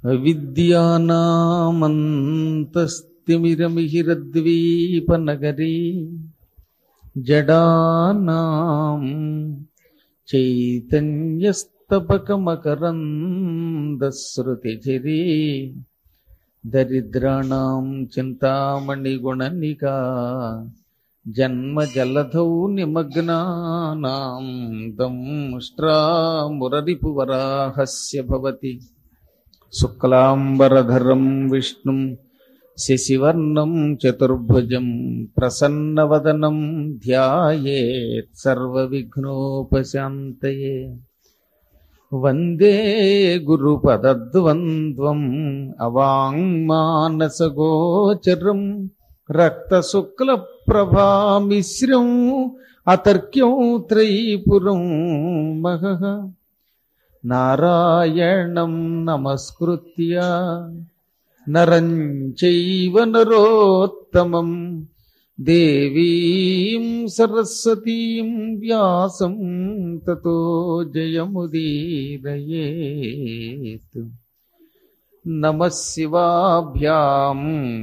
విద్యానామంతస్తిమిరమిహిరద్వీపనగరీ జడానాం చైతన్యస్తపకమకరందశ్రుతిచిరీ దరిద్రాణం చింతామణిగుణనికా జన్మజలధౌ నిమగ్నానాం దంష్ట్రామురరిపువరాహస్య భవతి శుక్లాంబరధరం విష్ణుం శశివర్ణం చతుర్భుజం ప్రసన్నవదనం ధ్యాయేత్ సర్వవిఘ్నోపశాంతయే వందే గురుపదద్వంద్వం అవాంగ్మానసగోచరం రక్తశుక్లప్రభామిశ్రం అతర్క్యం త్రైపురం మహః నారాయణం నమస్కృత్య నరం చైవ నరోత్తమం దేవీం సరస్వతీం వ్యాసం తతో జయముదీరయేత్ నమ శివాభ్యాం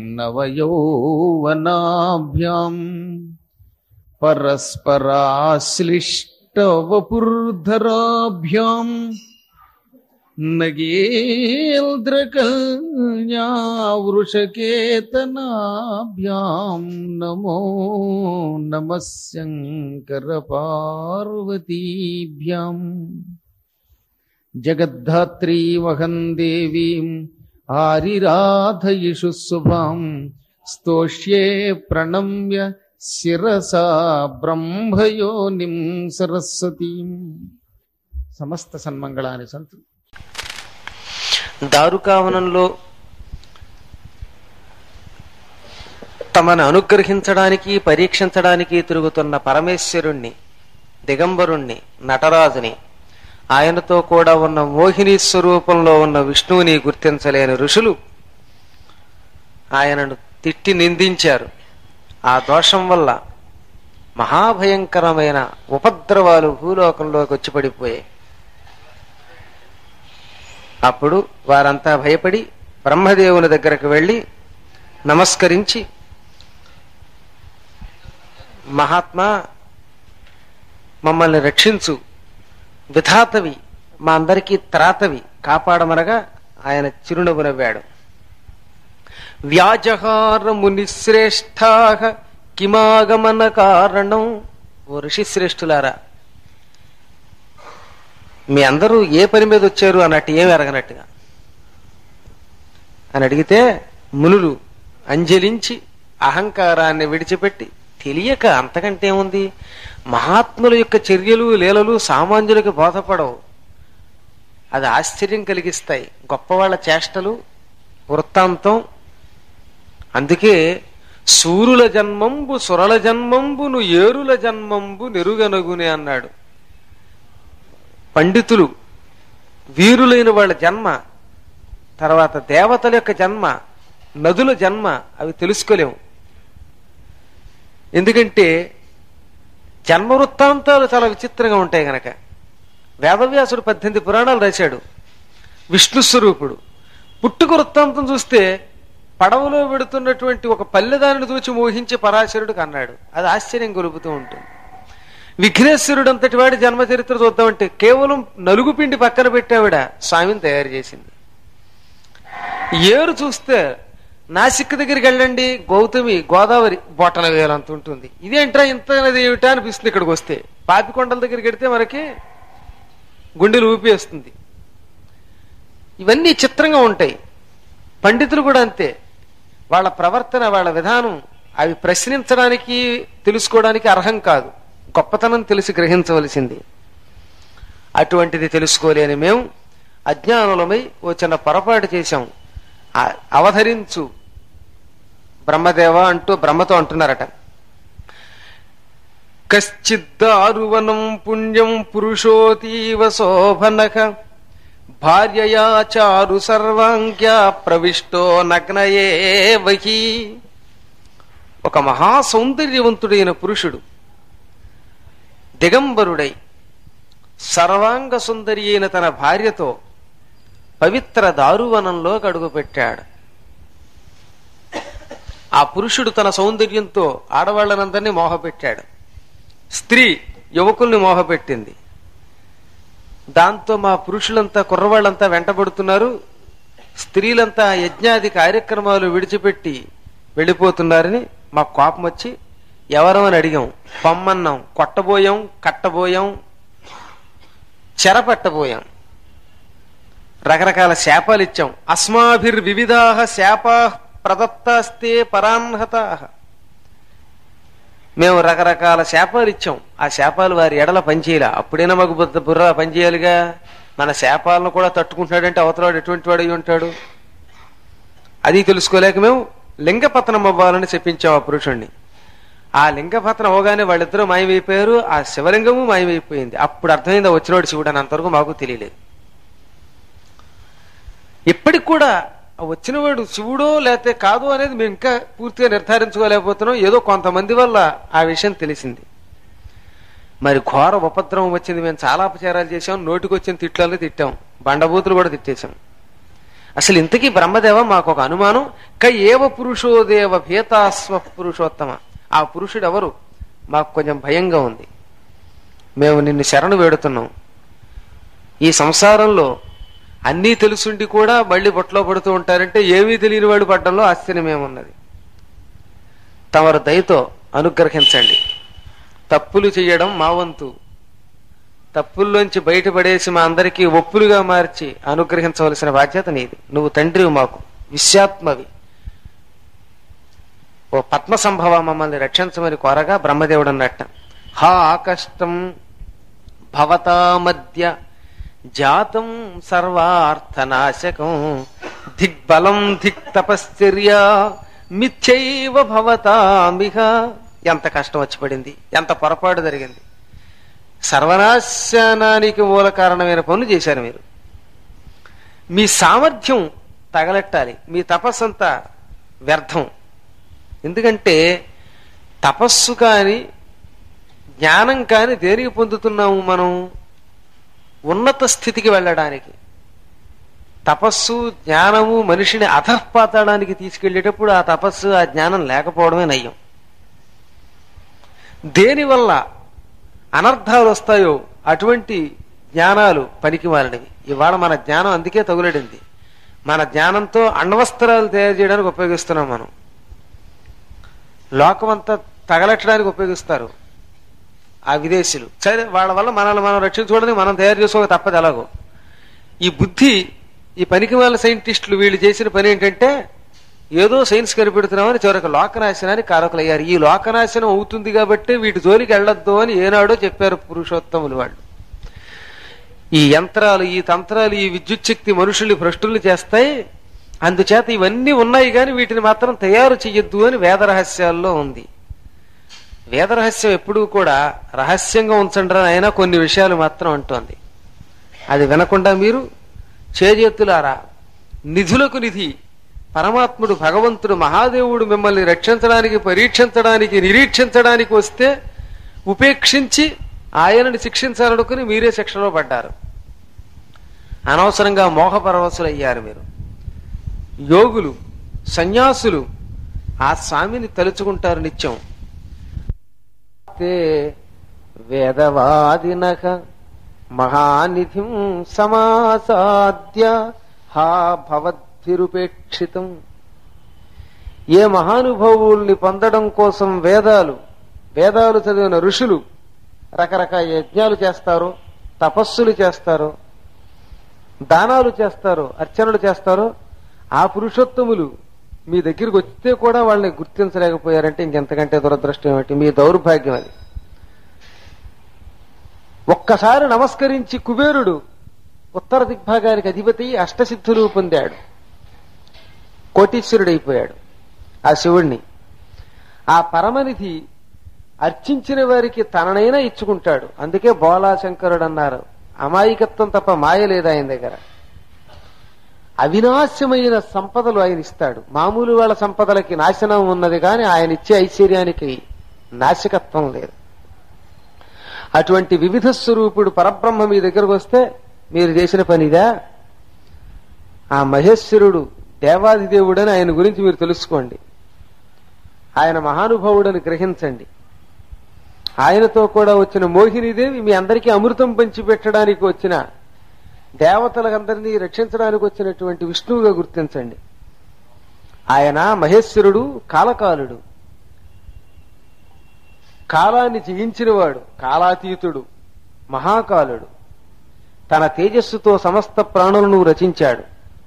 నవయౌవనాభ్యాం పరస్పరాశ్లిష్టవపుర్ధరాభ్యాం నగేంద్రకల్యావృషకేతనాభ్యాం నమో నమ శంకరపార్వతీభ్యాం జగద్ధాత్రీ వహం దేవీం ఆరిరాధయిషు శుభాం స్తోష్యే ప్రణమ్య శిరసా బ్రహ్మయోనిం సరస్వతీం సమస్త సన్మంగళాని సంతు దారుకావనంలో తమను అనుగ్రహించడానికి పరీక్షించడానికి తిరుగుతున్న పరమేశ్వరుణ్ణి దిగంబరుణ్ణి నటరాజుని ఆయనతో కూడా ఉన్న మోహిని స్వరూపంలో ఉన్న విష్ణువుని గుర్తించలేని ఋషులు ఆయనను తిట్టి నిందించారు ఆ దోషం వల్ల మహాభయంకరమైన ఉపద్రవాలు భూలోకంలోకి వచ్చి పడిపోయాయి అప్పుడు వారంతా భయపడి బ్రహ్మదేవుని దగ్గరకు వెళ్ళి నమస్కరించి మహాత్మా మమ్మల్ని రక్షించు విధాతవి మా అందరికీ త్రాతవి కాపాడమనగా ఆయన చిరునవ్వు నవ్వాడు వ్యాజహార మునిశ్రేష్టా కిమాగమన కారణం ఓ ఋషిశ్రేష్ఠులారా మీ అందరూ ఏ పని మీద వచ్చారు అన్నట్టు ఏమి ఎరగనట్టుగా అని అడిగితే మునులు అంజలించి అహంకారాన్ని విడిచిపెట్టి తెలియక అంతకంటే ఏముంది మహాత్ముల యొక్క చర్యలు లీలలు సామాన్యులకు బోధపడవు అది ఆశ్చర్యం కలిగిస్తాయి గొప్పవాళ్ల చేష్టలు వృత్తాంతం అందుకే సూరుల జన్మంబు సురల జన్మంబును ఏరుల జన్మంబు నెరుగనగునే అన్నాడు పండితులు వీరులైన వాళ్ళ జన్మ తర్వాత దేవతల యొక్క జన్మ నదుల జన్మ అవి తెలుసుకోలేము ఎందుకంటే జన్మ వృత్తాంతాలు చాలా విచిత్రంగా ఉంటాయి గనక వేదవ్యాసుడు పద్దెనిమిది పురాణాలు రాశాడు విష్ణు స్వరూపుడు పుట్టుక వృత్తాంతం చూస్తే పడవలో పెడుతున్నటువంటి ఒక పల్లెదానిని చూచి మోహించి పరాశరుడికి అన్నాడు అది ఆశ్చర్యం గొలుపుతూ ఉంటుంది విఘ్నేశ్వరుడు అంతటి వాడి జన్మ చరిత్ర చూద్దామంటే కేవలం నలుగు పిండి పక్కన పెట్టావిడ స్వామిని తయారు చేసింది ఏరు చూస్తే నాసిక్ దగ్గరికి వెళ్ళండి గౌతమి గోదావరి బొట్టన వేలంత ఉంటుంది ఇదేంట్రా ఇంత నది ఏమిటా అనిపిస్తుంది ఇక్కడికి వస్తే పాపికొండల దగ్గరికి వెడితే మనకి గుండెలు ఊపేస్తుంది ఇవన్నీ చిత్రంగా ఉంటాయి పండితులు కూడా అంతే వాళ్ళ ప్రవర్తన వాళ్ళ విధానం అవి ప్రశ్నించడానికి తెలుసుకోవడానికి అర్హం కాదు గొప్పతనం తెలిసి గ్రహించవలసింది అటువంటిది తెలుసుకోలేని మేము అజ్ఞానులమై ఓ చిన్న పొరపాటు చేశాం ఆ- అవధరించు బ్రహ్మదేవ అంటూ బ్రహ్మతో అంటున్నారట కశ్చిద్దారువనం పుణ్యం పురుషోతీవ శోభనక భార్యయా చారు సర్వాంగ్యా ప్రవిష్టో నగ్నయే వహి ఒక మహా సౌందర్యవంతుడైన పురుషుడు దిగంబరుడై సర్వాంగ సుందరి అయిన తన భార్యతో పవిత్ర దారువనంలో అడుగుపెట్టాడు ఆ పురుషుడు తన సౌందర్యంతో ఆడవాళ్ళనందరినీ మోహపెట్టాడు స్త్రీ యువకుల్ని మోహపెట్టింది దాంతో మా పురుషులంతా కుర్రవాళ్ళంతా వెంటబడుతున్నారు స్త్రీలంతా యజ్ఞాది కార్యక్రమాలు విడిచిపెట్టి వెళ్ళిపోతున్నారని మా కోపం వచ్చి ఎవరమని అడిగాం పమ్మన్నాం కొట్టబోయాం కట్టబోయాం చెరపట్టబోయాం రకరకాల శాపాలు ఇచ్చాం అస్మాభిర్ వివిధా శాపా ప్రదత్తాస్తే పరాన్హత మేము రకరకాల శాపాలు ఇచ్చాం ఆ శాపాలు వారి ఎడల పనిచేయాల అప్పుడైనా మాకు బుద్ధ బుర్ర పనిచేయాలిగా మన శాపాలను కూడా తట్టుకుంటున్నాడంటే అవతలవాడు ఎటువంటి వాడు అయి ఉంటాడు అది తెలుసుకోలేక మేము లింగపతనం అవ్వాలని చెప్పించాం ఆ పురుషుణ్ణి ఆ లింగపతనం అవగానే వాళ్ళిద్దరూ మాయమైపోయారు ఆ శివలింగము మాయమైపోయింది అప్పుడు అర్థమైంది ఆ వచ్చినవాడు శివుడు అని అంతవరకు మాకు తెలియలేదు ఇప్పటికి కూడా ఆ వచ్చినవాడు శివుడో లేకపోతే కాదు అనేది మేము ఇంకా పూర్తిగా నిర్ధారించుకోలేకపోతున్నాం ఏదో కొంతమంది వల్ల ఆ విషయం తెలిసింది మరి ఘోర ఉపద్రవం వచ్చింది మేము చాలా అపచారాలు చేశాం నోటికి వచ్చిన తిట్లలో తిట్టాం బండబూతులు కూడా తిట్టేశాం అసలు ఇంతకీ బ్రహ్మదేవ మాకు ఒక అనుమానం క ఏవ పురుషోదేవ భీతాస్వ పురుషోత్తమ ఆ పురుషుడు ఎవరు మాకు కొంచెం భయంగా ఉంది మేము నిన్ను శరణు వేడుతున్నాం ఈ సంసారంలో అన్నీ తెలుసుండి కూడా మళ్ళీ బొట్లో పడుతూ ఉంటారంటే ఏమీ తెలియని వాడు పడ్డంలో ఆశ్చర్యమేమున్నది తమరు దయతో అనుగ్రహించండి తప్పులు చేయడం మా వంతు తప్పుల్లోంచి బయటపడేసి మా అందరికీ ఒప్పులుగా మార్చి అనుగ్రహించవలసిన బాధ్యత నీది నువ్వు తండ్రివి మాకు విశ్వాత్మవి ఓ పద్మ సంభవ మమ్మల్ని రక్షించమని కోరగా బ్రహ్మదేవుడు అన్నట్ట హా ఆకష్టం భవతా మధ్య జాతం సర్వార్థనాశకం దిగ్బలం దిక్ తపశ్చర్య మిథ్యైవ భవతామిహ ఎంత కష్టం వచ్చి పడింది ఎంత పొరపాటు జరిగింది సర్వనాశనానికి మూల కారణమైన పనులు చేశారు మీరు మీ సామర్థ్యం తగలెట్టాలి మీ తపస్సు అంతా వ్యర్థం ఎందుకంటే తపస్సు కాని జ్ఞానం కాని దేనికి పొందుతున్నాము మనం ఉన్నత స్థితికి వెళ్ళడానికి తపస్సు జ్ఞానము మనిషిని అధఃపాతాడానికి తీసుకెళ్లేటప్పుడు ఆ తపస్సు ఆ జ్ఞానం లేకపోవడమే నయ్యం దేనివల్ల అనర్థాలు వస్తాయో అటువంటి జ్ఞానాలు పనికి మాలినవి ఇవాళ మన జ్ఞానం అందుకే తగులడింది మన జ్ఞానంతో అణ్వస్త్రాలు తయారు చేయడానికి ఉపయోగిస్తున్నాం మనం లోకమంతా తగలెట్టడానికి ఉపయోగిస్తారు ఆ విదేశీయులు సరే వాళ్ళ వల్ల మనల్ని మనం రక్షించుకోవడానికి మనం తయారు చేసుకోక తప్పదు ఎలాగో ఈ బుద్ధి ఈ పనికి వాళ్ళ సైంటిస్టులు వీళ్ళు చేసిన పని ఏంటంటే ఏదో సైన్స్ కనిపెడుతున్నామని చివరికి లోకనాశనానికి కారకులయ్యారు ఈ లోకనాశనం అవుతుంది కాబట్టి వీటి జోలికి వెళ్ళొద్దు అని ఏనాడో చెప్పారు పురుషోత్తములు వాళ్ళు ఈ యంత్రాలు ఈ తంత్రాలు ఈ విద్యుత్ శక్తి మనుషుల్ని భ్రష్టుల్ని చేస్తాయి అందుచేత ఇవన్నీ ఉన్నాయి కానీ వీటిని మాత్రం తయారు చెయ్యొద్దు అని వేద రహస్యాల్లో ఉంది వేద రహస్యం ఎప్పుడూ కూడా రహస్యంగా ఉంచండి అని అయినా కొన్ని విషయాలు మాత్రం అంటోంది అది వినకుండా మీరు చేజెత్తులారా నిధులకు నిధి పరమాత్ముడు భగవంతుడు మహాదేవుడు మిమ్మల్ని రక్షించడానికి పరీక్షించడానికి నిరీక్షించడానికి వస్తే ఉపేక్షించి ఆయనని శిక్షించాలనుకుని మీరే శిక్షలో పడ్డారు అనవసరంగా మోహపరవశులయ్యారు మీరు యోగులు సన్యాసులు ఆ స్వామిని తలుచుకుంటారు నిత్యం తే వేదవాదినక మహానిధిం సమాసాద్య హా భవద్భిరుపేక్షితం ఏ మహానుభావుల్ని పొందడం కోసం వేదాలు వేదాలు చదివిన ఋషులు రకరకాల యజ్ఞాలు చేస్తారో తపస్సులు చేస్తారో దానాలు చేస్తారో అర్చనలు చేస్తారో ఆ పురుషోత్తములు మీ దగ్గరికి వస్తే కూడా వాళ్ళని గుర్తించలేకపోయారంటే ఇంకెంతకంటే దురదృష్టం ఏమిటి మీ దౌర్భాగ్యం అది ఒక్కసారి నమస్కరించి కుబేరుడు ఉత్తర దిగ్భాగానికి అధిపతి అష్టసిద్ధులు పొందాడు కోటీశ్వరుడైపోయాడు ఆ శివుణ్ణి ఆ పరమనిధి అర్చించిన వారికి తననైనా ఇచ్చుకుంటాడు అందుకే బోలాశంకరుడు అన్నారు అమాయకత్వం తప్ప మాయ లేదు ఆయన దగ్గర అవినాశ్యమైన సంపదలు ఆయన ఇస్తాడు మామూలు వాళ్ళ సంపదలకి నాశనం ఉన్నది కానీ ఆయన ఇచ్చే ఐశ్వర్యానికి నాశకత్వం లేదు అటువంటి వివిధ స్వరూపుడు పరబ్రహ్మ మీ దగ్గరకు వస్తే మీరు చేసిన పనిదా ఆ మహేశ్వరుడు దేవాదిదేవుడని ఆయన గురించి మీరు తెలుసుకోండి ఆయన మహానుభావుడని గ్రహించండి ఆయనతో కూడా వచ్చిన మోహినీదేవి మీ అందరికీ అమృతం పంచిపెట్టడానికి వచ్చిన దేవతలందరినీ రక్షించడానికి వచ్చినటువంటి విష్ణువుగా గుర్తించండి ఆయన మహేశ్వరుడు కాలకాలుడు కాలాన్ని జయించినవాడు కాలాతీతుడు మహాకాలుడు తన తేజస్సుతో సమస్త ప్రాణులను రచించాడు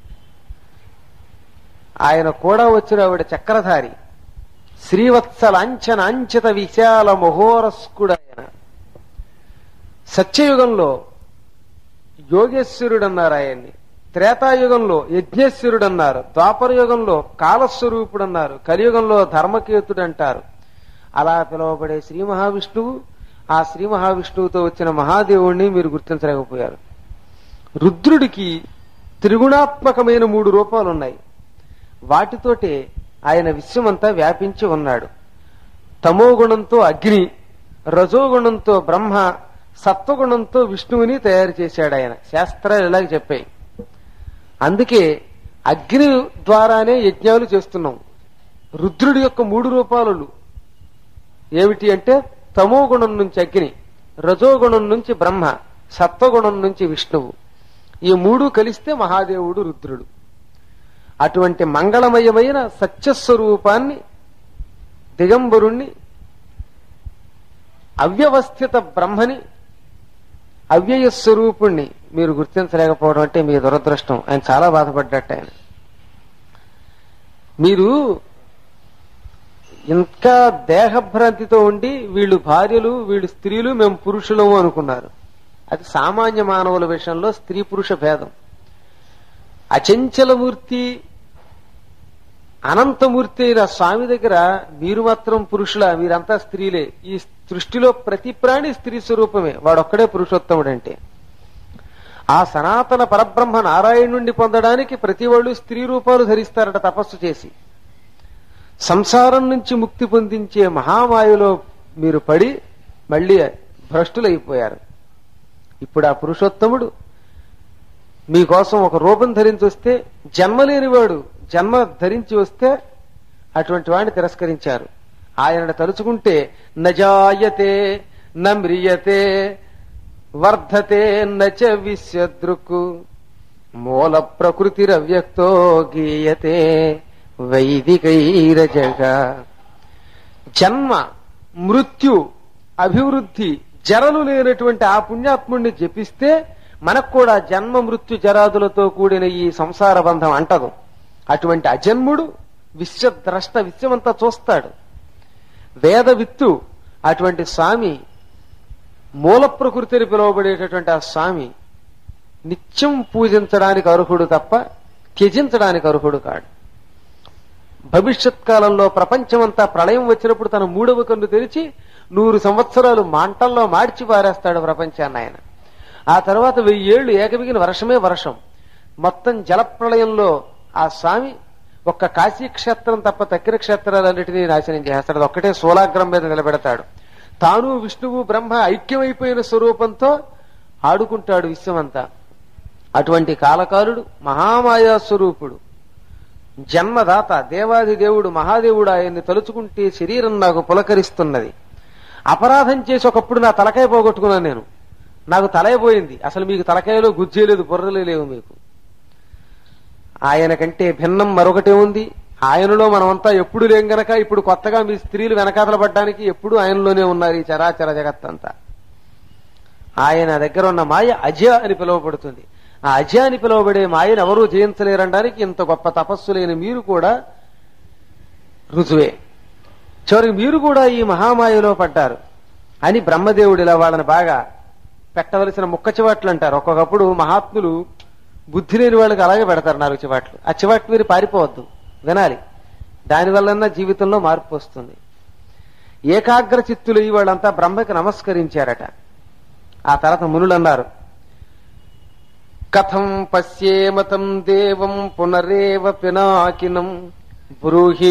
ఆయన కూడా వచ్చిన ఆవిడ చక్రధారి శ్రీవత్సలాంఛనాంచిత విశాల మహోరస్కుడైన సత్యయుగంలో యోగేశ్వరుడు అన్నారు ఆయన్ని త్రేతాయుగంలో యజ్ఞేశ్వరుడు అన్నారు ద్వాపర యుగంలో కాలస్వరూపుడు అన్నారు కలియుగంలో ధర్మకేతుడు అంటారు అలా పిలువబడే శ్రీ మహావిష్ణువు ఆ శ్రీ మహావిష్ణువుతో వచ్చిన మహాదేవుణ్ణి మీరు గుర్తించలేకపోయారు రుద్రుడికి త్రిగుణాత్మకమైన మూడు రూపాలు ఉన్నాయి వాటితోటే ఆయన విశ్వమంతా వ్యాపించి ఉన్నాడు తమోగుణంతో అగ్ని రజోగుణంతో బ్రహ్మ సత్వగుణంతో విష్ణువుని తయారు చేశాడు ఆయన శాస్త్రాలు ఇలాగ చెప్పాయి అందుకే అగ్ని ద్వారానే యజ్ఞాలు చేస్తున్నాం రుద్రుడి యొక్క మూడు రూపాలు ఏమిటి అంటే తమోగుణం నుంచి అగ్ని రజోగుణం నుంచి బ్రహ్మ సత్వగుణం నుంచి విష్ణువు ఈ మూడు కలిస్తే మహాదేవుడు రుద్రుడు అటువంటి మంగళమయమైన సత్యస్వరూపాన్ని దిగంబరుణ్ణి అవ్యవస్థిత బ్రహ్మని అవ్యయ స్వరూపుణ్ణి మీరు గుర్తించలేకపోవడం అంటే మీ దురదృష్టం ఆయన చాలా బాధపడ్డట్టు ఆయన మీరు ఇంకా దేహభ్రాంతితో ఉండి వీళ్ళు భార్యలు వీళ్ళు స్త్రీలు మేము పురుషులము అనుకున్నారు అది సామాన్య మానవుల విషయంలో స్త్రీ పురుష భేదం అచంచలమూర్తి అనంతమూర్తి అయిన స్వామి దగ్గర మీరు మాత్రం పురుషుల మీరంతా స్త్రీలే ఈ సృష్టిలో ప్రతి ప్రాణి స్త్రీ స్వరూపమే వాడొక్కడే పురుషోత్తముడు అంటే ఆ సనాతన పరబ్రహ్మ నారాయణుణ్ణి పొందడానికి ప్రతి వాళ్ళు స్త్రీ రూపాలు ధరిస్తారట తపస్సు చేసి సంసారం నుంచి ముక్తి పొందించే మహామాయలో మీరు పడి మళ్ళీ భ్రష్టులైపోయారు ఇప్పుడు ఆ పురుషోత్తముడు మీకోసం ఒక రూపం ధరించి వస్తే జన్మ లేనివాడు జన్మ ధరించి వస్తే అటువంటి వాడిని తిరస్కరించారు ఆయనను తలుచుకుంటే నజాయతే నమ్రియతే వర్ధతే నచ విశ్వదృక్కు మూల ప్రకృతిరవ్యక్తో గీయతే వైదికైరజగా జన్మ మృత్యు అభివృద్ధి జరలు లేనటువంటి ఆ పుణ్యాత్ముణ్ణి జపిస్తే మనకు కూడా జన్మ మృత్యు జరాదులతో కూడిన ఈ సంసార బంధం అంటదు అటువంటి అజన్ముడు విశ్వద్రష్ట విశ్వమంతా చూస్తాడు వేద విత్తు అటువంటి స్వామి మూల ప్రకృతిని పిలువబడేటటువంటి ఆ స్వామి నిత్యం పూజించడానికి అర్హుడు తప్ప త్యజించడానికి అర్హుడు కాడు భవిష్యత్ కాలంలో ప్రపంచమంతా ప్రళయం వచ్చినప్పుడు తన మూడవ కన్ను తెరిచి నూరు సంవత్సరాలు మంటల్లో మార్చి పారేస్తాడు ప్రపంచాన్ని ఆయన ఆ తర్వాత వెయ్యి ఏళ్లు ఏకమిగిన వర్షమే వర్షం మొత్తం జలప్రళయంలో ఆ స్వామి ఒక్క కాశీ క్షేత్రం తప్ప తక్కిన క్షేత్రాలన్నిటినీ నాశనం చేస్తాడు అది ఒక్కటే సోలాగ్రం మీద నిలబెడతాడు తాను విష్ణువు బ్రహ్మ ఐక్యమైపోయిన స్వరూపంతో ఆడుకుంటాడు విశ్వమంతా అటువంటి కాలకాలుడు మహామాయా స్వరూపుడు జన్మదాత దేవాది దేవుడు మహాదేవుడు ఆయన్ని తలుచుకుంటే శరీరం నాకు పులకరిస్తున్నది అపరాధం చేసి ఒకప్పుడు నా తలకాయ పోగొట్టుకున్నాను నేను నాకు తలే పోయింది అసలు మీకు తలకాయలో గుజ్జే లేదు బుర్రలే లేవు మీకు ఆయన కంటే భిన్నం మరొకటే ఉంది ఆయనలో మనమంతా ఎప్పుడు లేం గనక ఇప్పుడు కొత్తగా మీ స్త్రీలు వెనకాతల పడ్డానికి ఎప్పుడు ఆయనలోనే ఉన్నారు ఈ చరాచర జగత్తంతా ఆయన దగ్గర ఉన్న మాయ అజ అని పిలువబడుతుంది ఆ అజ అని పిలువబడే మాయను ఎవరూ జయించలేరనడానికి ఇంత గొప్ప తపస్సు లేని మీరు కూడా రుజువే చివరికి మీరు కూడా ఈ మహామాయలో పడ్డారు అని బ్రహ్మదేవుడు ఇలా వాళ్ళని బాగా పెట్టవలసిన ముక్క చివాట్లు అంటారు ఒక్కొక్కప్పుడు మహాత్ములు బుద్ధి లేని వాళ్ళకి అలాగే పెడతారు నాలుగు చివాట్లు ఆ చివాట్లు మీరు పారిపోవద్దు వినాలి దానివల్లన్నా జీవితంలో మార్పు వస్తుంది ఏకాగ్ర చిత్తులు ఈ వాళ్ళంతా బ్రహ్మకి నమస్కరించారట ఆ తర్వాత మునులు అన్నారు కథం పశ్యేమతం దేవం పునరేవ పినాకినం బ్రూహి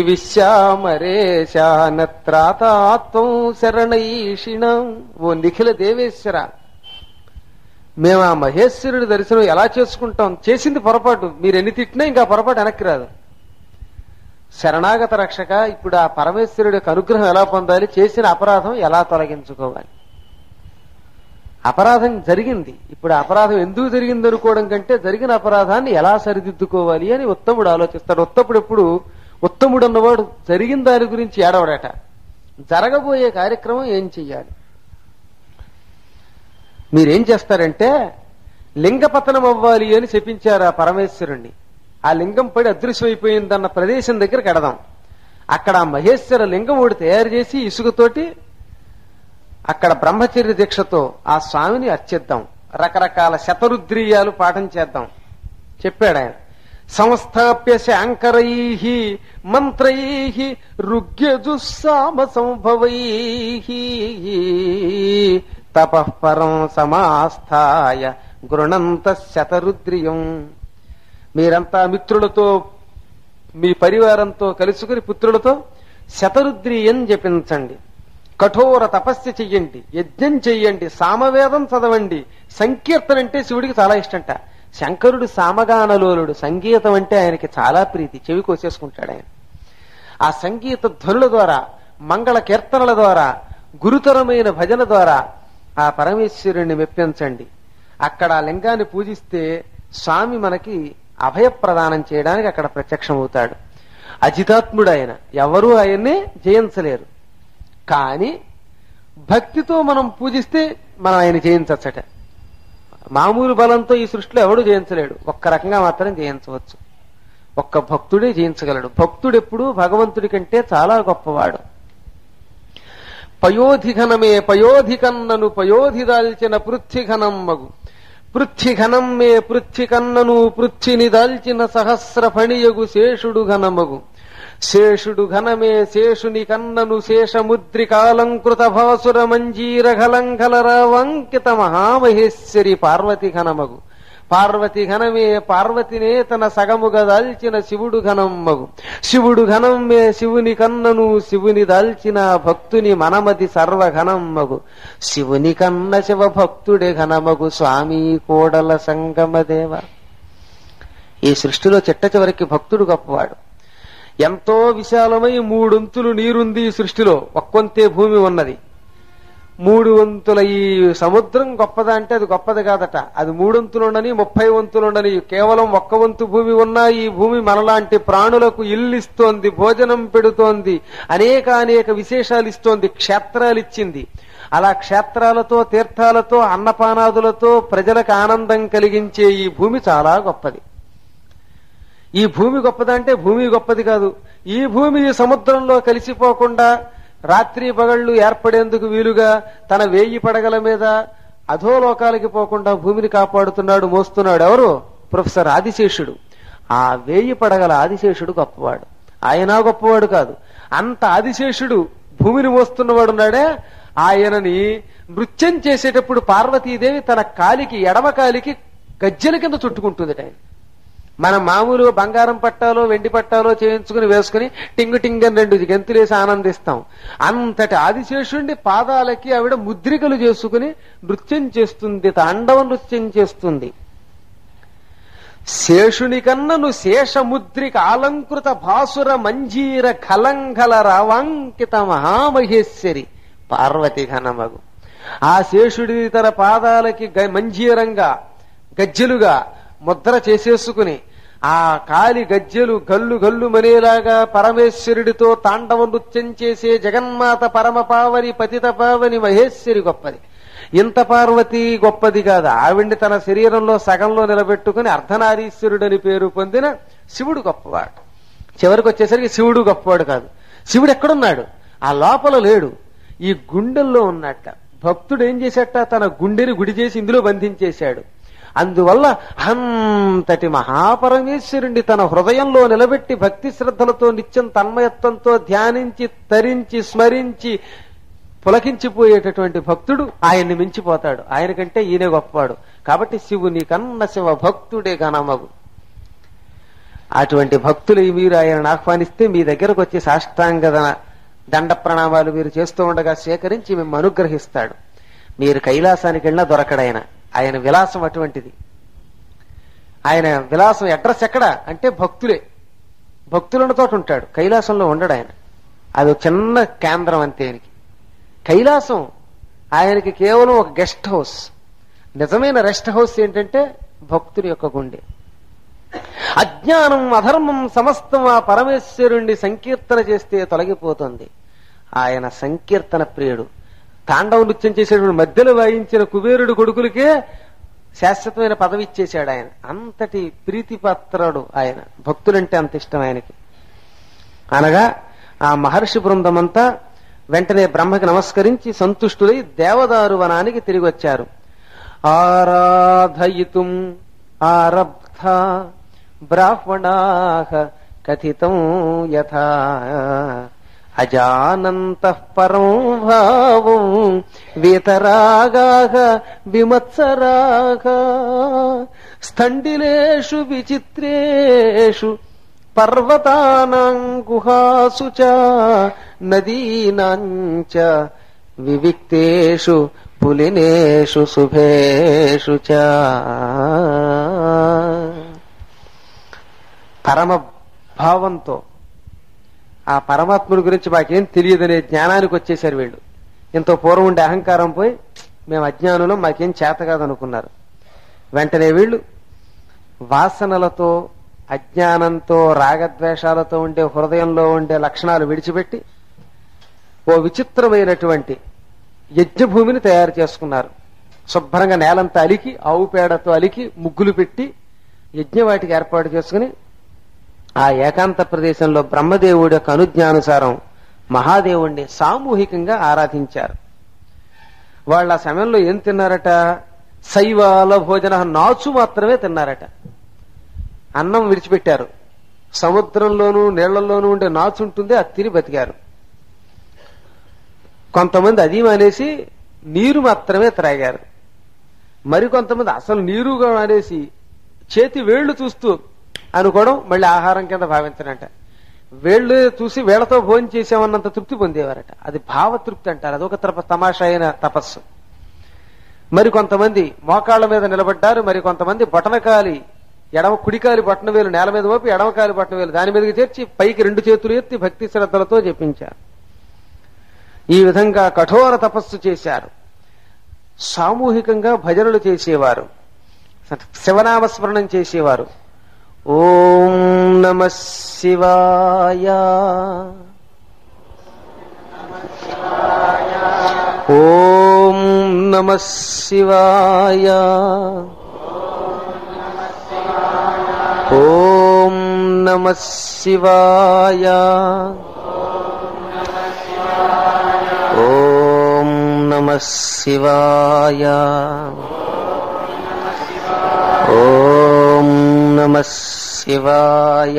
విశ్యామరేశానత్రాతాత్వం శరణైషిణం ఓ నిఖిల దేవేశ్వర మేము ఆ మహేశ్వరుడి దర్శనం ఎలా చేసుకుంటాం చేసింది పొరపాటు మీరు ఎన్ని తిట్టినా ఇంకా పొరపాటు వెనక్కి రాదు శరణాగత రక్షక ఇప్పుడు ఆ పరమేశ్వరుడి యొక్క అనుగ్రహం ఎలా పొందాలి చేసిన అపరాధం ఎలా తొలగించుకోవాలి అపరాధం జరిగింది ఇప్పుడు అపరాధం ఎందుకు జరిగింది అనుకోవడం కంటే జరిగిన అపరాధాన్ని ఎలా సరిదిద్దుకోవాలి అని ఉత్తముడు ఆలోచిస్తాడు ఉత్తముడు ఎప్పుడు ఉత్తముడు అన్నవాడు జరిగిన దాని గురించి ఏడవడట జరగబోయే కార్యక్రమం ఏం చెయ్యాలి మీరేం చేస్తారంటే లింగపతనం అవ్వాలి అని చెప్పించారు ఆ పరమేశ్వరుణ్ణి ఆ లింగం పడి అదృశ్యమైపోయిందన్న ప్రదేశం దగ్గరికి ఎడదాం అక్కడ ఆ మహేశ్వర లింగం ఒకటి తయారు చేసి ఇసుకతోటి అక్కడ బ్రహ్మచర్య దీక్షతో ఆ స్వామిని అర్చిద్దాం రకరకాల శతరుద్రీయాలు పాఠం చేద్దాం చెప్పాడు ఆయన సంస్థాప్య శాంకరై మంత్రై రుగ్యజుస్సామ సంభవై తపఃపరం సమాస్థాయ గృణంత శతరుద్రియం మీరంతా మిత్రులతో మీ పరివారంతో కలుసుకుని పుత్రులతో శతరుద్రియం జపించండి కఠోర తపస్య చెయ్యండి యజ్ఞం చెయ్యండి సామవేదం చదవండి సంకీర్తన అంటే శివుడికి చాలా ఇష్టంట శంకరుడు సామగానలోలుడు సంగీతం అంటే ఆయనకి చాలా ప్రీతి చెవి కోసేసుకుంటాడు ఆయన ఆ సంగీత ధ్వనుల ద్వారా మంగళ కీర్తనల ద్వారా గురుతరమైన భజన ద్వారా ఆ పరమేశ్వరుణ్ణి మెప్పించండి అక్కడ ఆ లింగాన్ని పూజిస్తే స్వామి మనకి అభయప్రదానం చేయడానికి అక్కడ ప్రత్యక్షమవుతాడు అజితాత్ముడు ఆయన ఎవరూ ఆయన్ని జయించలేరు కానీ భక్తితో మనం పూజిస్తే మనం ఆయన జయించచ్చట మామూలు బలంతో ఈ సృష్టిలో ఎవడు జయించలేడు ఒక్క రకంగా మాత్రం జయించవచ్చు ఒక్క భక్తుడే జయించగలడు భక్తుడు ఎప్పుడు భగవంతుడి కంటే చాలా గొప్పవాడు పయోధిఘనమే పయోధికన్నను పయోధి దాల్చిన పృథ్విఘనం మగు పృథ్విఘనం మే పృథ్వికన్నను పృథ్విని దాల్చిన సహస్ర ఫణియగు శేషుడు ఘనమగు శేషుడు ఘనమే శేషుని కన్నను శేషముద్రికాలంకృత భాసుర మంజీర ఘలంఘలరావంకిత మహామహేశ్వరి పార్వతి ఘనమగు పార్వతి ఘనమే పార్వతినే తన సగముగా దాల్చిన శివుడు ఘనమ్మగు శివుడు ఘనమ్మే శివుని కన్నను శివుని దాల్చిన భక్తుని మనమది సర్వఘనమ్మగు శివుని కన్న శివ భక్తుడే ఘనమగు స్వామి కోడల సంగమదేవ ఈ సృష్టిలో చిట్ట చివరికి భక్తుడు గొప్పవాడు ఎంతో విశాలమై మూడొంతులు నీరుంది ఈ సృష్టిలో ఒక్కొంతే భూమి ఉన్నది మూడు వంతుల ఈ సముద్రం గొప్పదా అంటే అది గొప్పది కాదట అది మూడొంతులు ఉండని ముప్పై వంతులు ఉండని కేవలం ఒక్క వంతు భూమి ఉన్నా ఈ భూమి మనలాంటి ప్రాణులకు ఇల్లు ఇస్తోంది భోజనం పెడుతోంది అనేక అనేక విశేషాలు ఇస్తోంది క్షేత్రాలు ఇచ్చింది అలా క్షేత్రాలతో తీర్థాలతో అన్నపానాదులతో ప్రజలకు ఆనందం కలిగించే ఈ భూమి చాలా గొప్పది ఈ భూమి గొప్పదంటే భూమి గొప్పది కాదు ఈ భూమి ఈ సముద్రంలో కలిసిపోకుండా రాత్రి పగళ్లు ఏర్పడేందుకు వీలుగా తన వేయి పడగల మీద అధోలోకాలకి పోకుండా భూమిని కాపాడుతున్నాడు మోస్తున్నాడు ఎవరు ప్రొఫెసర్ ఆదిశేషుడు ఆ వేయి పడగల ఆదిశేషుడు గొప్పవాడు ఆయన గొప్పవాడు కాదు అంత ఆదిశేషుడు భూమిని మోస్తున్నవాడున్నాడే ఆయనని నృత్యం చేసేటప్పుడు పార్వతీదేవి తన కాలికి ఎడమ కాలికి గజ్జెల కింద చుట్టుకుంటుంది ఆయన మనం మామూలుగా బంగారం పట్టాలో వెండి పట్టాలో చేయించుకుని వేసుకుని టింగు టింగ్ అని రెండు గెంతులేసి ఆనందిస్తాం అంతటి ఆదిశేషుండి పాదాలకి ఆవిడ ముద్రికలు చేసుకుని నృత్యం చేస్తుంది తాండవ నృత్యం చేస్తుంది శేషుని కన్నను శేషముద్రిక ఆలంకృత భాసుర మంజీర కలంకల రావాంకిత మహామహేశ్వరి పార్వతి ఘనమగు ఆ శేషుడి తన పాదాలకి గ- మంజీరంగా గజ్జెలుగా ముద్ర చేసేసుకుని ఆ కాలి గజ్జెలు గల్లు గల్లు మనేలాగా పరమేశ్వరుడితో తాండవ నృత్యం చేసే జగన్మాత పరమ పావని పతిత పావని మహేశ్వరి గొప్పది ఇంత పార్వతి గొప్పది కాదు ఆవిడ్ని తన శరీరంలో సగంలో నిలబెట్టుకుని అర్ధనారీశ్వరుడని పేరు పొందిన శివుడు గొప్పవాడు చివరికి వచ్చేసరికి శివుడు గొప్పవాడు కాదు శివుడు ఎక్కడున్నాడు ఆ లోపల లేడు ఈ గుండెల్లో ఉన్నట్ట భక్తుడు ఏం చేశాట తన గుండెని గుడి చేసి ఇందులో బంధించేశాడు అందువల్ల అంతటి మహాపరమేశ్వరుణ్ణి తన హృదయంలో నిలబెట్టి భక్తి శ్రద్ధలతో నిత్యం తన్మయత్వంతో ధ్యానించి తరించి స్మరించి పులకించిపోయేటటువంటి భక్తుడు ఆయన్ని మించిపోతాడు ఆయన కంటే ఈయన గొప్పవాడు కాబట్టి శివుని కన్న శివ భక్తుడే గణమగు అటువంటి భక్తులు మీరు ఆయనను ఆహ్వానిస్తే మీ దగ్గరకు వచ్చి సాష్టాంగ ద- దండ ప్రణామాలు మీరు చేస్తూ ఉండగా స్వీకరించి మిమ్మల్ని అనుగ్రహిస్తాడు మీరు కైలాసానికి వెళ్ళినా దొరకడాయన ఆయన విలాసం అటువంటిది ఆయన విలాసం అడ్రస్ ఎక్కడ అంటే భక్తులే భక్తులను తోట ఉంటాడు కైలాసంలో ఉండడు ఆయన అది ఒక చిన్న కేంద్రం అంతే ఆయనకి కైలాసం ఆయనకి కేవలం ఒక గెస్ట్ హౌస్ నిజమైన రెస్ట్ హౌస్ ఏంటంటే భక్తుడి యొక్క గుండె అజ్ఞానం అధర్మం సమస్తం ఆ పరమేశ్వరుణ్ణి సంకీర్తన చేస్తే తొలగిపోతుంది ఆయన సంకీర్తన ప్రియుడు తాండవ నృత్యం చేసేటువంటి మధ్యలో వాయించిన కుబేరుడు కొడుకులకే శాశ్వతమైన పదవి ఇచ్చేశాడు ఆయన అంతటి ప్రీతిపాత్రుడు ఆయన భక్తులంటే అంత ఇష్టం ఆయనకి అనగా ఆ మహర్షి బృందమంతా వెంటనే బ్రహ్మకి నమస్కరించి సంతుష్టులై దేవదారు వనానికి తిరిగి వచ్చారు ఆరాధయితుం ఆరబ్ధ బ్రాహ్మణా కథితం యథా అజానంత పరం భావం వీతరాగా విమత్సరాగా స్థండిలేషు విచిత్రేషు పర్వతానాం గుహాసు చ నదీనాం చ వివిక్తేషు పులినేషు శుభేషు చ పరమ భావంతో ఆ పరమాత్ముడి గురించి మాకేం తెలియదనే జ్ఞానానికి వచ్చేసారు వీళ్ళు ఇంత పూర్వం ఉండే అహంకారం పోయి మేము అజ్ఞానులం మాకేం చేత కాదనుకున్నారు వెంటనే వీళ్ళు వాసనలతో అజ్ఞానంతో రాగద్వేషాలతో ఉండే హృదయంలో ఉండే లక్షణాలు విడిచిపెట్టి ఓ విచిత్రమైనటువంటి యజ్ఞభూమిని తయారు చేసుకున్నారు శుభ్రంగా నేలంతా అలికి ఆవు పేడతో అలికి ముగ్గులు పెట్టి యజ్ఞవాటికి ఏర్పాటు చేసుకుని ఆ ఏకాంత ప్రదేశంలో బ్రహ్మదేవుడి యొక్క అనుజ్ఞానుసారం మహాదేవుణ్ణి సామూహికంగా ఆరాధించారు వాళ్ళ ఆ సమయంలో ఏం తిన్నారట శైవాల భోజన నాచు మాత్రమే తిన్నారట అన్నం విడిచిపెట్టారు సముద్రంలోనూ నీళ్లలోనూ ఉండే నాచు ఉంటుంది అది తిని బతికారు కొంతమంది అది మానేసి నీరు మాత్రమే త్రాగారు మరికొంతమంది అసలు నీరు కూడా మానేసి చేతి వేళ్లు చూస్తూ అనుకోవడం మళ్ళీ ఆహారం కింద భావించడంట వేళ్ళు చూసి వేళ్లతో భోజనం చేసామన్నంత తృప్తి పొందేవారట అది భావతృప్తి అంటారు అదొక తప తమాషా అయిన తపస్సు మరి కొంతమంది మోకాళ్ళ మీద నిలబడ్డారు మరి కొంతమంది బొటనకాలి ఎడమ కుడికాలి బొట్టన వేలు నేల మీద మోపి ఎడమకాలి బొట్టన వేలు దాని మీదకి చేర్చి పైకి రెండు చేతులు ఎత్తి భక్తి శ్రద్ధలతో జపించారు ఈ విధంగా కఠోర తపస్సు చేశారు సామూహికంగా భజనలు చేసేవారు శివనామస్మరణం చేసేవారు ఓం నమ శివాయ ఓం నమ శివాయ ఓం నమ శివాయ ఓం నమ శివాయ ఓం నమ శివాయ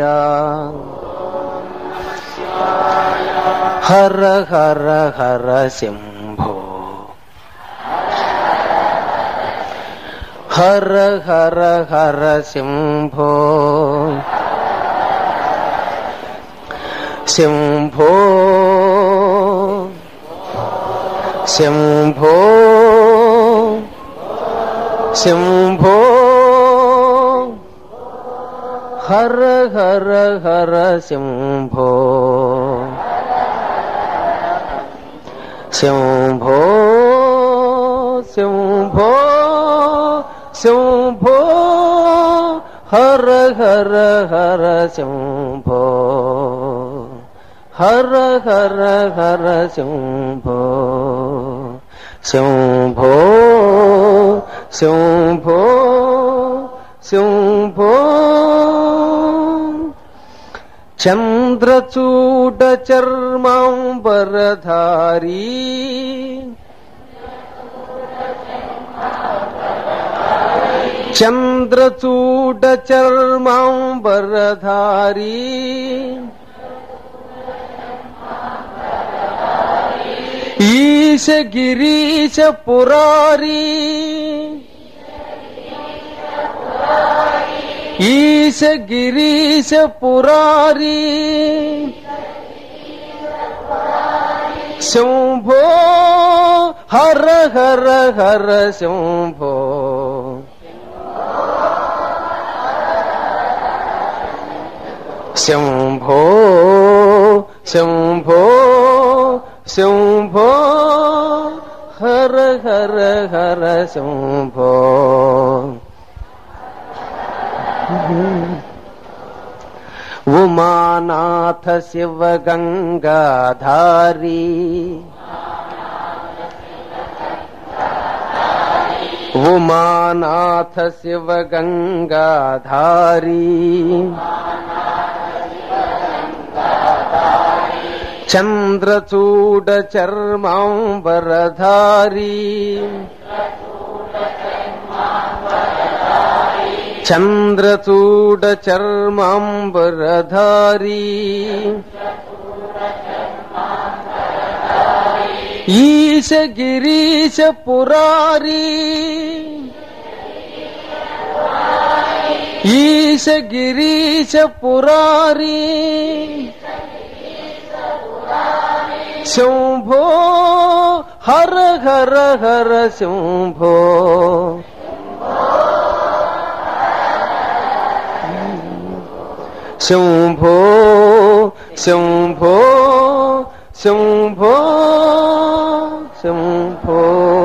హర హర హర శంభో హర హర హర శంభో శంభో శంభో శంభో హర హర హర శంభో శంభో శంభో శంభో హర హర హర శంభో హర హర హర శంభో శంభో శంభో శంభో చంద్రచూడ చర్మాంబరధారీ చంద్రచూడ చర్మాంబరధారీ ఈశ గిరీశ పురారీ ఈశ గిరీశ పురారీ శంభో హర హర హర శంభో శంభో శంభో శంభో హర హర హర శంభో ఉమానాథ శివ గంగాధారీ ఉమానాథ శివ గంగాధారీ చంద్రచూడ చర్మాంబరధారీ చంద్రచూడ చర్మాంబరధారీ ఈశ గిరీశ పురారీ ఈశ గిరీశ పురారీ శంభో హర హర హర శంభో శంభో శంభో శంభో శంభో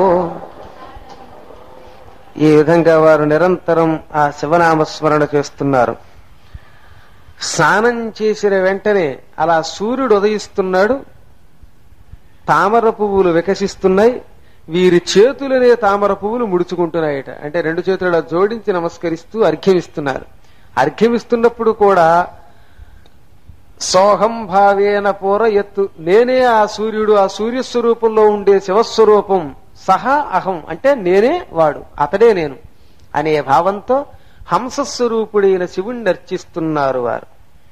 ఈ విధంగా వారు నిరంతరం ఆ శివనామస్మరణ చేస్తున్నారు స్నానం చేసిన వెంటనే అలా సూర్యుడు ఉదయిస్తున్నాడు తామర పువ్వులు వికసిస్తున్నాయి వీరి చేతులనే తామర పువ్వులు ముడుచుకుంటున్నాయట అంటే రెండు చేతులు అలా జోడించి నమస్కరిస్తూ అర్ఘ్యమిస్తున్నారు అర్ఘ్యమిస్తున్నప్పుడు కూడా సోహం భావేన పూర ఎత్తు నేనే ఆ సూర్యుడు ఆ సూర్యస్వరూపంలో ఉండే శివస్వరూపం సహా అహం అంటే నేనే వాడు అతడే నేను అనే భావంతో హంసస్వరూపుడైన శివుణ్ణి అర్చిస్తున్నారు వారు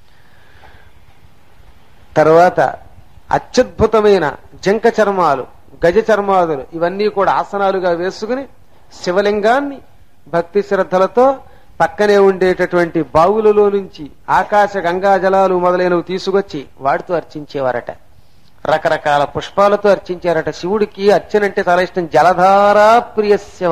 తర్వాత అత్యద్భుతమైన జంక చర్మాలు గజ చర్మాదులు ఇవన్నీ కూడా ఆసనాలుగా వేసుకుని శివలింగాన్ని భక్తి శ్రద్ధలతో పక్కనే ఉండేటటువంటి బావులలో నుంచి ఆకాశ గంగా జలాలు మొదలైనవి తీసుకొచ్చి వాటితో అర్చించేవారట రకరకాల పుష్పాలతో అర్చించారట శివుడికి అర్చనంటే చాలా ఇష్టం జలధారా ప్రియ శివ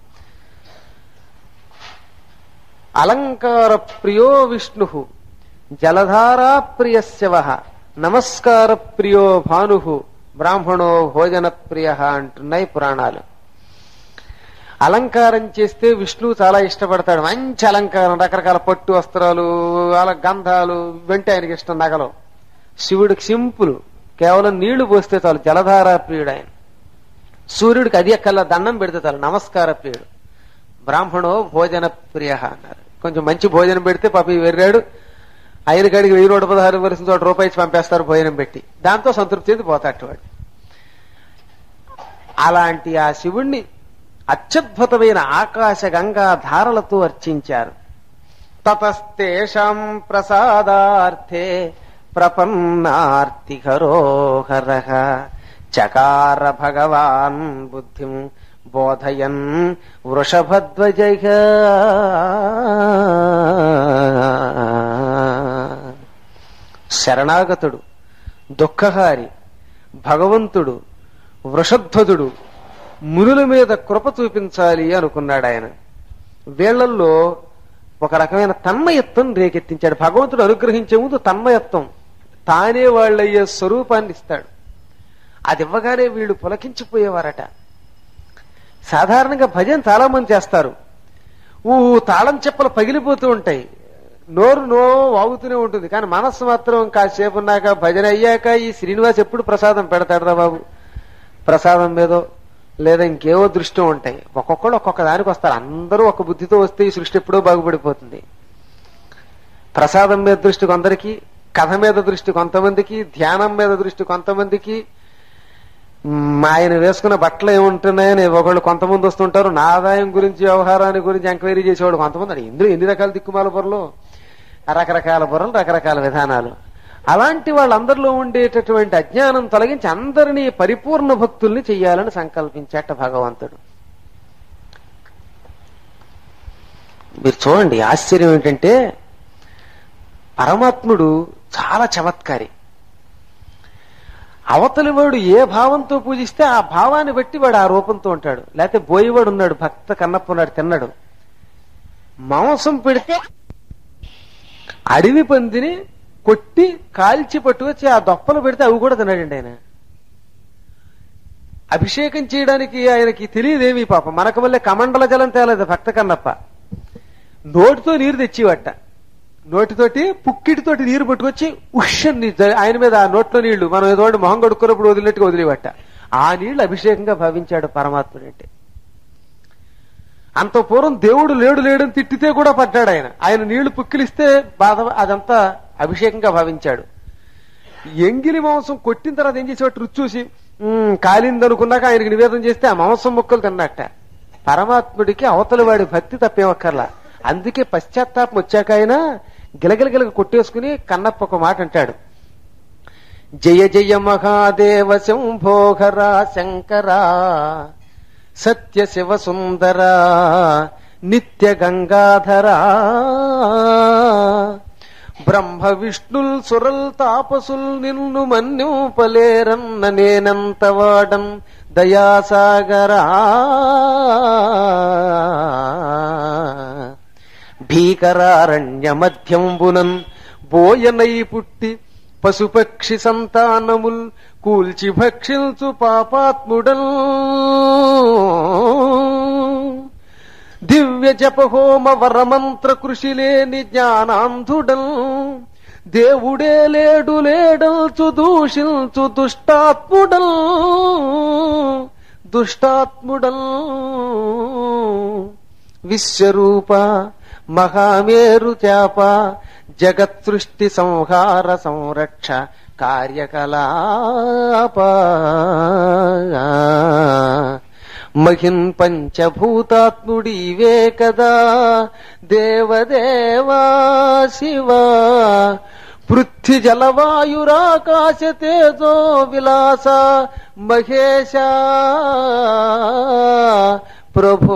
అలంకార ప్రియో విష్ణు జలధారా ప్రియ శివ నమస్కార ప్రియో భాను బ్రాహ్మణో భోజన ప్రియ అంటున్నాయి పురాణాలు అలంకారం చేస్తే విష్ణువు చాలా ఇష్టపడతాడు మంచి అలంకారం రకరకాల పట్టు వస్త్రాలు అలా గంధాలు వెంటే ఆయనకి ఇష్టం నగలు శివుడికి సింపుల్ కేవలం నీళ్లు పోస్తే చాలు జలధార ప్రియుడు ఆయన సూర్యుడికి అది ఎక్కల్లా దండం పెడితే చాలు నమస్కార ప్రియుడు బ్రాహ్మణో భోజన ప్రియ అన్నారు కొంచెం మంచి భోజనం పెడితే పాపి వెర్రాడు ఆయన కాడికి వెయ్యి నూట పదహారు వలసిన చోట రూపాయి ఇచ్చి పంపేస్తారు భోజనం పెట్టి దాంతో సంతృప్తి చెంది పోతాడు వాడు అలాంటి ఆ శివుణ్ణి అత్యద్భుతమైన ఆకాశ గంగా ధారలతో అర్చించారు తతస్తేషాం ప్రసాదార్థే ప్రపన్నార్తిహరోహర చకార భగవాన్ బుద్ధిం బోధయన్ వృషభధ్వజ శరణాగతుడు దుఃఖహారి భగవంతుడు వృషధ్వజుడు మునుల మీద కృప చూపించాలి అనుకున్నాడు ఆయన వీళ్లల్లో ఒక రకమైన తన్మయత్వం రేకెత్తించాడు భగవంతుడు అనుగ్రహించే ముందు తన్మయత్వం తానే వాళ్ళయ్యే స్వరూపాన్ని ఇస్తాడు అది ఇవ్వగానే వీళ్ళు పులకించిపోయేవారట సాధారణంగా భజన చాలా మంది చేస్తారు ఊ తాళం చెప్పలు పగిలిపోతూ ఉంటాయి నోరు నో వాగుతూనే ఉంటుంది కానీ మనస్సు మాత్రం కాసేపు ఉన్నాక భజన అయ్యాక ఈ శ్రీనివాస్ ఎప్పుడు ప్రసాదం పెడతాడరా బాబు ప్రసాదం మీదో లేదా ఇంకేవో దృష్టి ఉంటాయి ఒక్కొక్కడు ఒక్కొక్క దానికి వస్తారు అందరూ ఒక బుద్ధితో వస్తే ఈ సృష్టి ఎప్పుడో బాగుపడిపోతుంది ప్రసాదం మీద దృష్టి కొందరికి కథ మీద దృష్టి కొంతమందికి ధ్యానం మీద దృష్టి కొంతమందికి మ్, ఆయన వేసుకున్న బట్టలు ఏముంటున్నాయని ఒకళ్ళు కొంతమంది వస్తుంటారు నా ఆదాయం గురించి వ్యవహారాన్ని గురించి ఎంక్వైరీ చేసేవాడు కొంతమంది అడిగి ఇందులో ఎన్ని రకాల దిక్కుమాల బుర్రలు రకరకాల బుర్రలు రకరకాల విధానాలు అలాంటి వాళ్ళందరిలో ఉండేటటువంటి అజ్ఞానం తొలగించి అందరినీ పరిపూర్ణ భక్తుల్ని చెయ్యాలని సంకల్పించాట భగవంతుడు మీరు చూడండి ఆశ్చర్యం ఏంటంటే పరమాత్ముడు చాలా చమత్కారి అవతలి వాడు ఏ భావంతో పూజిస్తే ఆ భావాన్ని బట్టి వాడు ఆ రూపంతో ఉంటాడు లేకపోతే బోయివాడు ఉన్నాడు భక్త కన్నప్ప ఉన్నాడు తిన్నాడు మాంసం పెడితే అడవి పందిని కొట్టి కాల్చి పట్టుకొచ్చి ఆ దొప్పలు పెడితే అవి కూడా తిన్నాడండి ఆయన అభిషేకం చేయడానికి ఆయనకి తెలియదేమి పాపం మనకు వల్లే కమండల జలం తేలేదు భక్త కన్నప్ప నోటితో నీరు తెచ్చివట్ట నోటితోటి పుక్కిటితోటి నీరు పట్టుకొచ్చి ఉష్షని ఆయన మీద ఆ నోట్లో నీళ్లు మనం ఏదో ఒకటి మొహం కడుక్కున్నప్పుడు వదిలినట్టుగా వదిలేవట్ట ఆ నీళ్లు అభిషేకంగా భావించాడు పరమాత్ముడు అంటే అంత పూర్వం దేవుడు లేడు లేడని తిట్టితే కూడా పడ్డాడు ఆయన ఆయన నీళ్లు పుక్కిలిస్తే బాధ అదంతా అభిషేకంగా భావించాడు ఎంగిలి మాంసం కొట్టిన తర్వాత ఏం చేసేవాడు రుచి చూసి "మ్మ్, కాలిందనుకున్నాక ఆయనకి నివేదన చేస్తే ఆ మాంసం ముక్కలు తిన్నట్ట పరమాత్ముడికి అవతల వాడి భక్తి తప్పేమక్కర్లా అందుకే పశ్చాత్తాపం వచ్చాక ఆయన గిలగిలగిలగ కొట్టేసుకుని కన్నప్ప ఒక మాట అంటాడు జయ జయ మహాదేవ శంభోహరా శంకరా సత్య శివ సుందర నిత్య గంగాధరా బ్రహ్మ విష్ణుల్ సురల్ తాపసుల్ నిన్ను మన్యూపలేరన్న నేనంత వాడం దయాసాగరా భీకరారణ్య మధ్యంబునన్ బోయనై పుట్టి పశుపక్షి సంతానముల్ కూల్చి భక్షించు పాపాత్ముడల్ దివ్య జపహోమ వరమంత్ర కృషి లేని జ్ఞానాంధుడల్ దేవుడే లేడు లేడల్చు దూషించు దుష్టాత్ముడల్ దుష్టాత్ముడల్ విశ్వరూప మహామేరు చాప జగత్సృష్టి సంహార సంరక్ష కార్యకలాప మహిన్ పంచభూతాత్ముడివే కదా దేవదేవా శివ పృథ్వీ జలవాయురాకాశ తేజో విలాస మహేశ ప్రభో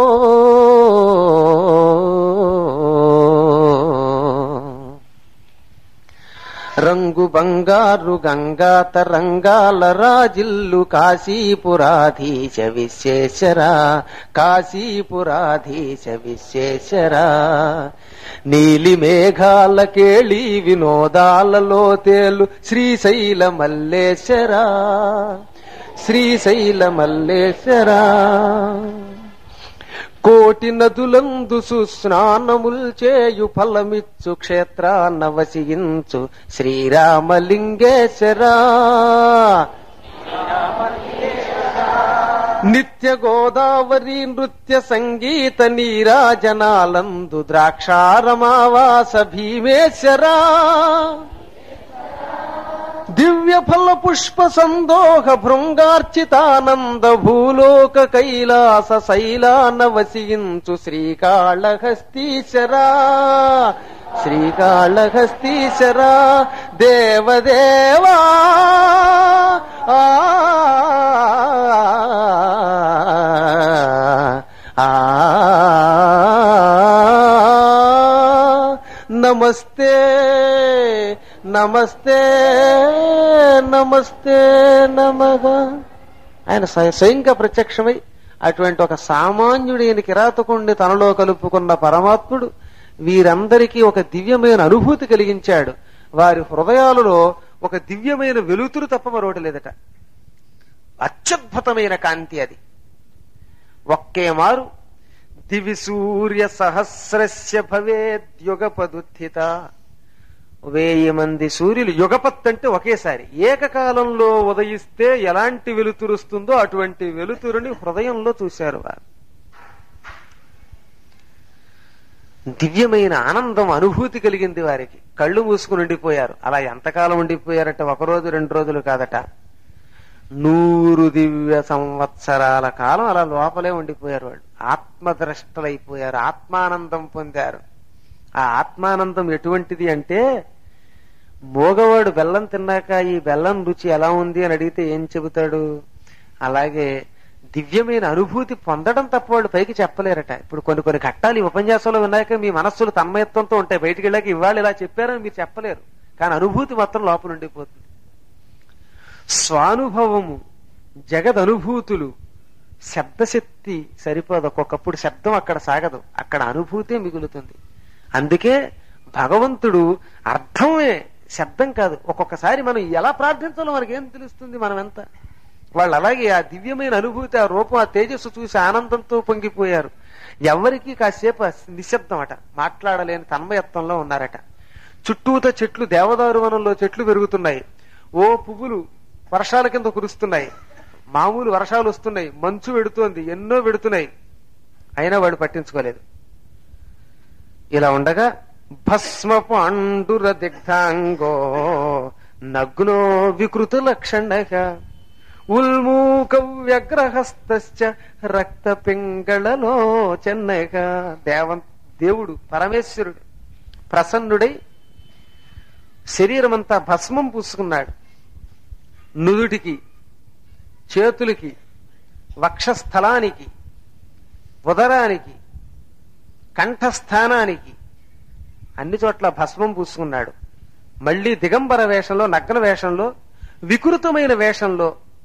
రంగు బంగారు గంగా తరంగాల రాజిల్లు కాశీపురాధీశ విశ్వేశ్వర కాశీపురాధీశ విశ్వేశ్వర నీలి మేఘాల కేళి వినోదాలలో తేలు శ్రీశైల మల్లేశ్వర శ్రీశైల మల్లేశ్వర కోటి నదులందు సుస్నానముల్ చేయు ఫలమిచ్చు క్షేత్రాన్న వసించు శ్రీరామలింగేశ్వరా నిత్య గోదావరి నృత్య సంగీత నీరాజనాలందు ద్రాక్షారమావాస భీమేశ్వరా దివ్య ఫల పుష్ప సందోహ భృంగార్చితానంద భూలోక కైలాస శైలాన వసించు శ్రీకాళహస్తీశ్వరా శ్రీకాళహస్తీశ్వరా దేవదేవా ఆ ఆ నమస్తే నమస్తే నమస్తే నమః ఆయన స్వ- స్వయంగా ప్రత్యక్షమై అటువంటి ఒక సామాన్యుడైన కిరాతకుండి తనలో కలుపుకున్న పరమాత్ముడు వీరందరికీ ఒక దివ్యమైన అనుభూతి కలిగించాడు వారి హృదయాలలో ఒక దివ్యమైన వెలుతురు తప్ప మరొకటి లేదట అత్యద్భుతమైన కాంతి అది ఒక్కే మారు దివి సూర్య సహస్రస్య భవేద్యుగపదుత్థిత వేయి మంది సూర్యులు యుగపత్ అంటే ఒకేసారి ఏకకాలంలో ఉదయిస్తే ఎలాంటి వెలుతురు వస్తుందో అటువంటి వెలుతురుని హృదయంలో చూశారు వారు దివ్యమైన ఆనందం అనుభూతి కలిగింది వారికి కళ్ళు మూసుకుని ఉండిపోయారు అలా ఎంతకాలం ఉండిపోయారట ఒక రోజు రెండు రోజులు కాదట నూరు దివ్య సంవత్సరాల కాలం అలా లోపలే ఉండిపోయారు వాళ్ళు ఆత్మద్రష్టలైపోయారు ఆత్మానందం పొందారు ఆ ఆత్మానందం ఎటువంటిది అంటే మోగవాడు బెల్లం తిన్నాక ఈ బెల్లం రుచి ఎలా ఉంది అని అడిగితే ఏం చెబుతాడు అలాగే దివ్యమైన అనుభూతి పొందడం తప్ప వాళ్ళు పైకి చెప్పలేరట ఇప్పుడు కొన్ని కొన్ని ఘట్టాలు ఈ ఉపన్యాసంలో విన్నాక మీ మనస్సులు తన్మయత్వంతో ఉంటాయి బయటికి వెళ్ళాక ఇవాళ ఇలా చెప్పారని మీరు చెప్పలేరు కానీ అనుభూతి మాత్రం లోపల ఉండిపోతుంది స్వానుభవము జగదనుభూతులు శబ్దశక్తి సరిపోదు ఒక్కొక్కప్పుడు శబ్దం అక్కడ సాగదు అక్కడ అనుభూతే మిగులుతుంది అందుకే భగవంతుడు అర్థమే శబ్దం కాదు ఒక్కొక్కసారి మనం ఎలా ప్రార్థించాలో మనకేం తెలుస్తుంది మనం ఎంత వాళ్ళు అలాగే ఆ దివ్యమైన అనుభూతి ఆ రూపం ఆ తేజస్సు చూసి ఆనందంతో పొంగిపోయారు ఎవరికి కాసేపు ఆ నిశ్శబ్దం అట మాట్లాడలేని తన్మయత్వంలో ఉన్నారట చుట్టూత చెట్లు దేవదారు వనంలో చెట్లు పెరుగుతున్నాయి ఓ పువ్వులు వర్షాల కింద కురుస్తున్నాయి మామూలు వర్షాలు వస్తున్నాయి మంచు వెడుతోంది ఎన్నో వెడుతున్నాయి అయినా వాడు పట్టించుకోలేదు ఇలా ఉండగా భస్మ పాండుర దిగ్ధాంగో నగ్నో వికృత లక్షణగా ఉల్మూక వ్యగ్రహస్త రక్త పింగళలో చెన్నైగా దేవం దేవుడు పరమేశ్వరుడు ప్రసన్నుడై శరీరమంతా భస్మం పూసుకున్నాడు నుదుటికి చేతులకి వక్షస్థలానికి ఉదరానికి కంఠస్థానానికి అన్ని చోట్ల భస్మం పూసుకున్నాడు మళ్ళీ దిగంబర వేషంలో నగ్న వేషంలో వికృతమైన వేషంలో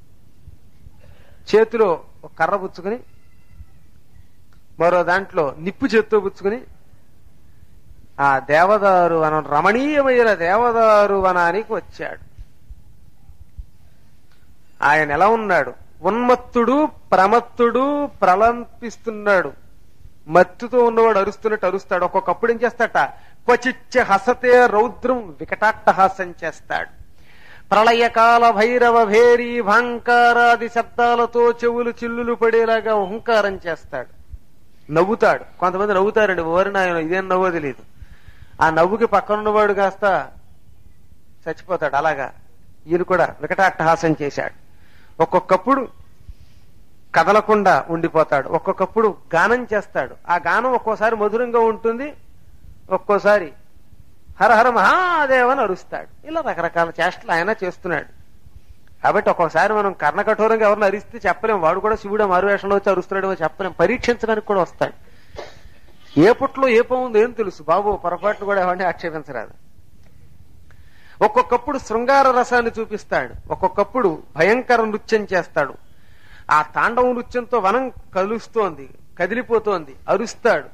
చేతిలో ఒక కర్ర పుచ్చుకుని మరో దాంట్లో నిప్పు చేత్తో పుచ్చుకుని ఆ దేవదారు వనం రమణీయమైన దేవదారు వనానికి వచ్చాడు ఆయన ఎలా ఉన్నాడు ఉన్మత్తుడు ప్రమత్తుడు ప్రలంపిస్తున్నాడు మత్తుతో ఉన్నవాడు అరుస్తున్నట్టు అరుస్తాడు ఒక్కొక్కప్పుడు ఏం చేస్తాట క్వచిచ్చ హసతే రౌద్రం వికటాట్టహాసం చేస్తాడు ప్రళయకాల భైరవ భేరీ భాంకారాది శబ్దాలతో చెవులు చిల్లులు పడేలాగా హుంకారం చేస్తాడు నవ్వుతాడు కొంతమంది నవ్వుతారండి ఓరిన ఆయన ఇదేం నవ్వో తెలియదు ఆ నవ్వుకి పక్కనున్నవాడు కాస్త చచ్చిపోతాడు అలాగా ఈయన కూడా వికటాట్టహాసం చేశాడు ఒక్కొక్కప్పుడు కదలకుండా ఉండిపోతాడు ఒక్కొక్కప్పుడు గానం చేస్తాడు ఆ గానం ఒక్కోసారి మధురంగా ఉంటుంది ఒక్కోసారి హర హర మహాదేవని అరుస్తాడు ఇలా రకరకాల చేష్టలు ఆయన చేస్తున్నాడు కాబట్టి ఒక్కొక్కసారి మనం కర్ణకఠోరంగా ఎవరిని అరిస్తే చెప్పలేం వాడు కూడా శివుడు మారువేషంలో వచ్చి అరుస్తున్నాడేమో చెప్పలేం పరీక్షించడానికి కూడా వస్తాడు ఏ పుట్లో ఏ ఉందో ఏం తెలుసు బాబు పొరపాట్లు కూడా ఎవరిని ఆక్షేపించరాదు ఒక్కొక్కప్పుడు శృంగార రసాన్ని చూపిస్తాడు ఒక్కొక్కప్పుడు భయంకర నృత్యం చేస్తాడు ఆ తాండవ నృత్యంతో వనం కలుస్తోంది కదిలిపోతోంది అరుస్తాడు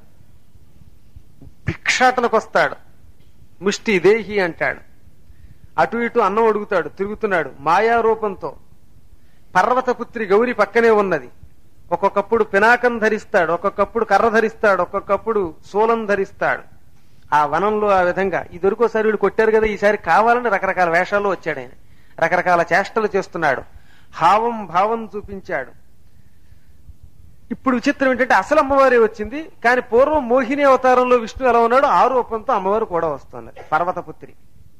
భిక్షాటనకు వస్తాడు ముష్టి దేహి అంటాడు అటు ఇటు అన్నం అడుగుతాడు తిరుగుతున్నాడు మాయా రూపంతో పర్వతపుత్రి గౌరి పక్కనే ఉన్నది ఒక్కొక్కప్పుడు పినాకం ధరిస్తాడు ఒక్కొక్కప్పుడు కర్ర ధరిస్తాడు ఒక్కొక్కప్పుడు శూలం ధరిస్తాడు ఆ వనంలో ఆ విధంగా ఈ దొరికోసారి వీడు కొట్టారు కదా ఈసారి కావాలని రకరకాల వేషాల్లో వచ్చాడు ఆయన రకరకాల చేష్టలు చేస్తున్నాడు హావం భావం చూపించాడు ఇప్పుడు విచిత్రం ఏంటంటే అసలు అమ్మవారే వచ్చింది కానీ పూర్వం మోహిని అవతారంలో విష్ణు ఎలా ఉన్నాడు ఆ రూపంతో అమ్మవారు కూడా వస్తున్నది పర్వతపుత్రి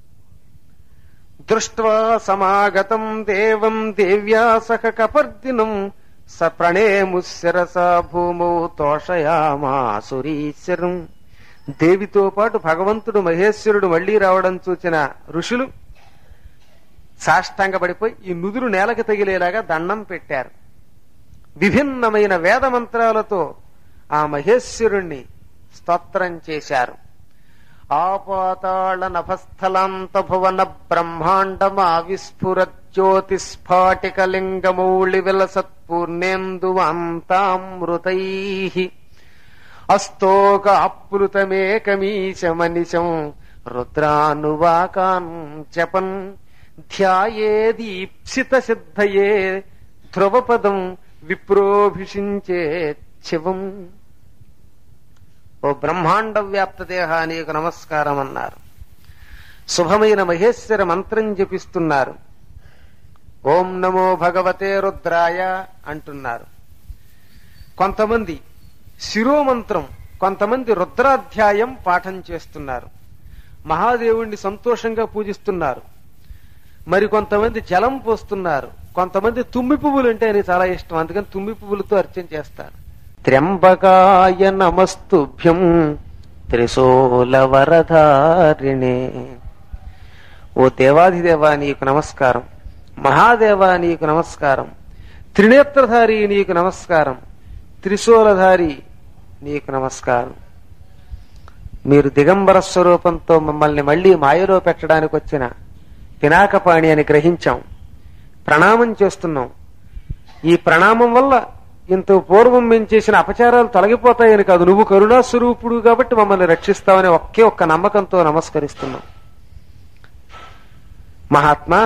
దృష్ట్వా సమాగతం దేవం దేవ్యా సహ కపర్దినం స ప్రణేముశిరసా భూమౌ తోషయామాసురీశ్వరం దేవితో పాటు భగవంతుడు మహేశ్వరుడు మళ్లీ రావడం చూచిన ఋషులు సాష్టాంగపడిపోయి ఈ నుదురు నేలకి తగిలేలాగా దండం పెట్టారు విభిన్నమైన వేద మంత్రాలతో ఆ మహేశ్వరుణ్ణి స్తోత్రం చేశారు ఆపాతాళ నభస్థలాంత భువన బ్రహ్మాండమా విస్ఫుర జ్యోతిస్ఫాటిక లింగమౌళి విలసత్పూర్ణేందువాంతామృతై అస్తోక అప్లుతమేకమీశమనిశం రుద్రానువాకాన్ జపన్ ధ్యాయేదీప్సిత సిద్ధయే ధ్రువపదం విప్రోభిషించే శివం ఓ బ్రహ్మాండ వ్యాప్త దేహ నీకు నమస్కారం అన్నారు శుభమైన మహేశ్వర మంత్రం జపిస్తున్నారు ఓం నమో భగవతే రుద్రాయ అంటున్నారు కొంతమంది శిరోమంత్రం కొంతమంది రుద్రాధ్యాయం పాఠం చేస్తున్నారు మహాదేవుణ్ణి సంతోషంగా పూజిస్తున్నారు మరి కొంతమంది జలం పోస్తున్నారు కొంతమంది తుమ్మి పువ్వులు అంటే ఆయనకి చాలా ఇష్టం అందుకని తుమ్మి పువ్వులతో అర్చన చేస్తారు త్ర్యంబకాయ నమస్తుభ్యం త్రిశూల వరధారిణే ఓ దేవాధిదేవా నీకు నమస్కారం మహాదేవా నీకు నమస్కారం త్రినేత్రధారి నీకు నమస్కారం త్రిశూలధారి నీకు నమస్కారం మీరు దిగంబర స్వరూపంతో మమ్మల్ని మళ్లీ మాయలో పెట్టడానికి వచ్చిన పినాకపాణి అని గ్రహించాం ప్రణామం చేస్తున్నాం ఈ ప్రణామం వల్ల ఇంత పూర్వం మేము చేసిన అపచారాలు తొలగిపోతాయని కాదు నువ్వు కరుణా స్వరూపుడు కాబట్టి మమ్మల్ని రక్షిస్తావనే ఒకే ఒక్క నమ్మకంతో నమస్కరిస్తున్నాం మహాత్మా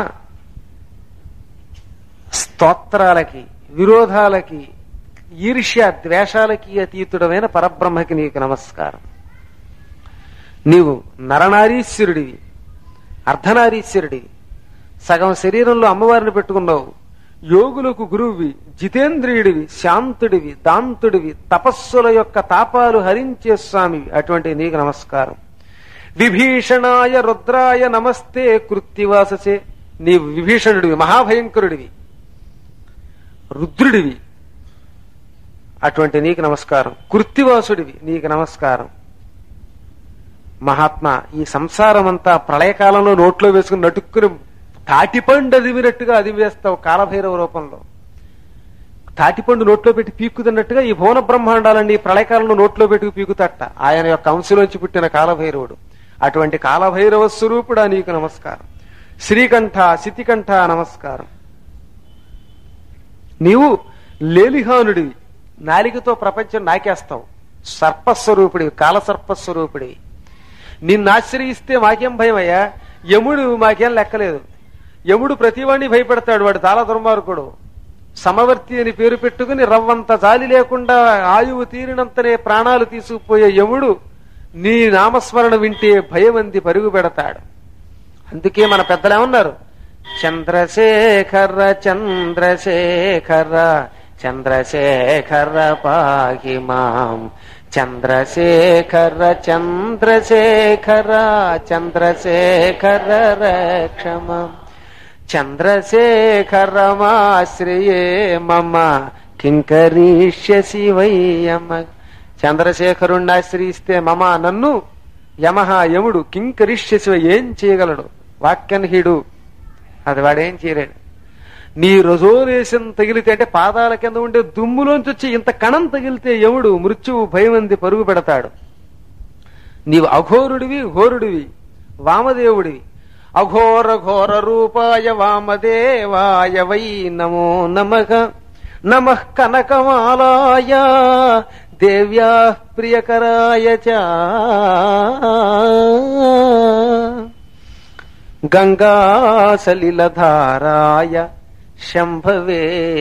స్తోత్రాలకి విరోధాలకి ఈర్ష్య ద్వేషాలకి అతీతుడమైన పరబ్రహ్మకి నీకు నమస్కారం నీవు నరనారీశ్వరుడివి అర్ధనారీశ్వరుడివి సగం శరీరంలో అమ్మవారిని పెట్టుకున్నావు యోగులకు గురువువి జితేంద్రియుడివి శాంతుడివి దాంతుడివి తపస్సుల యొక్క తాపాలు హరించే స్వామివి అటువంటి నీకు నమస్కారం విభీషణాయ రుద్రాయ నమస్తే కృత్తివాససే నీవు విభీషణుడివి మహాభయంకరుడివి రుద్రుడివి అటువంటి నీకు నమస్కారం కృత్తివాసుడివి నీకు నమస్కారం మహాత్మా ఈ సంసారం అంతా ప్రళయకాలంలో నోట్లో వేసుకుని నటుక్కుని తాటిపండు అదిమినట్టుగా అదివేస్తావు కాలభైరవ రూపంలో తాటిపండు నోట్లో పెట్టి పీక్కుతున్నట్టుగా ఈ భువన బ్రహ్మాండాలన్నీ ఈ ప్రళయకాలంలో నోట్లో పెట్టుకు పీకుతట్ట ఆయన యొక్క అంశలోంచి పుట్టిన కాలభైరవుడు అటువంటి కాలభైరవ స్వరూపుడా నీకు నమస్కారం శ్రీకంఠ శితికంఠ నమస్కారం నీవు లేలిహానుడివి నాలికతో ప్రపంచం నాకేస్తావు సర్పస్వరూపుడివి కాలసర్పస్వరూపుడివి నిన్ను ఆశ్రయిస్తే మాకేం భయం అయ్యా యముడు మాకేం లెక్కలేదు యముడు ప్రతివాణ్ణి భయపెడతాడు వాడు చాలా దుర్మార్గుడు సమవర్తి అని పేరు పెట్టుకుని రవ్వంత జాలి లేకుండా ఆయువు తీరినంతనే ప్రాణాలు తీసుకుపోయే యముడు నీ నామస్మరణ వింటే భయమంది పరుగు పెడతాడు అందుకే మన పెద్దలు ఏమన్నారు చంద్రశేఖర చంద్రశేఖర చంద్రశేఖర పాహి మాం చంద్రశేఖర చంద్రశేఖర చంద్రశేఖర రక్షమాం చంద్రశేఖరమాశ్రయే మమ కింకరీష్యసి వయ్యమ చంద్రశేఖరుణ్ణి ఆశ్రయిస్తే మమ నన్ను యమహ యముడు కింకరిష్యసి వై ఏం చేయగలడు వాక్యన్హీడు అది వాడేం చేయలేడు నీ రజోరేశం తగిలితే అంటే పాదాల కింద ఉండే దుమ్ములోంచి వచ్చి ఇంత కణం తగిలితే యముడు మృత్యువు భయమంది పరుగు పెడతాడు నీవు అఘోరుడివి ఘోరుడివి వామదేవుడివి అఘోర ఘోర రూపాయ వామదేవాయ వై నమో నమః నమ కనకమాలాయ దేవ్యా ప్రియకరాయ చ గంగాసలిలధారాయ శంభవే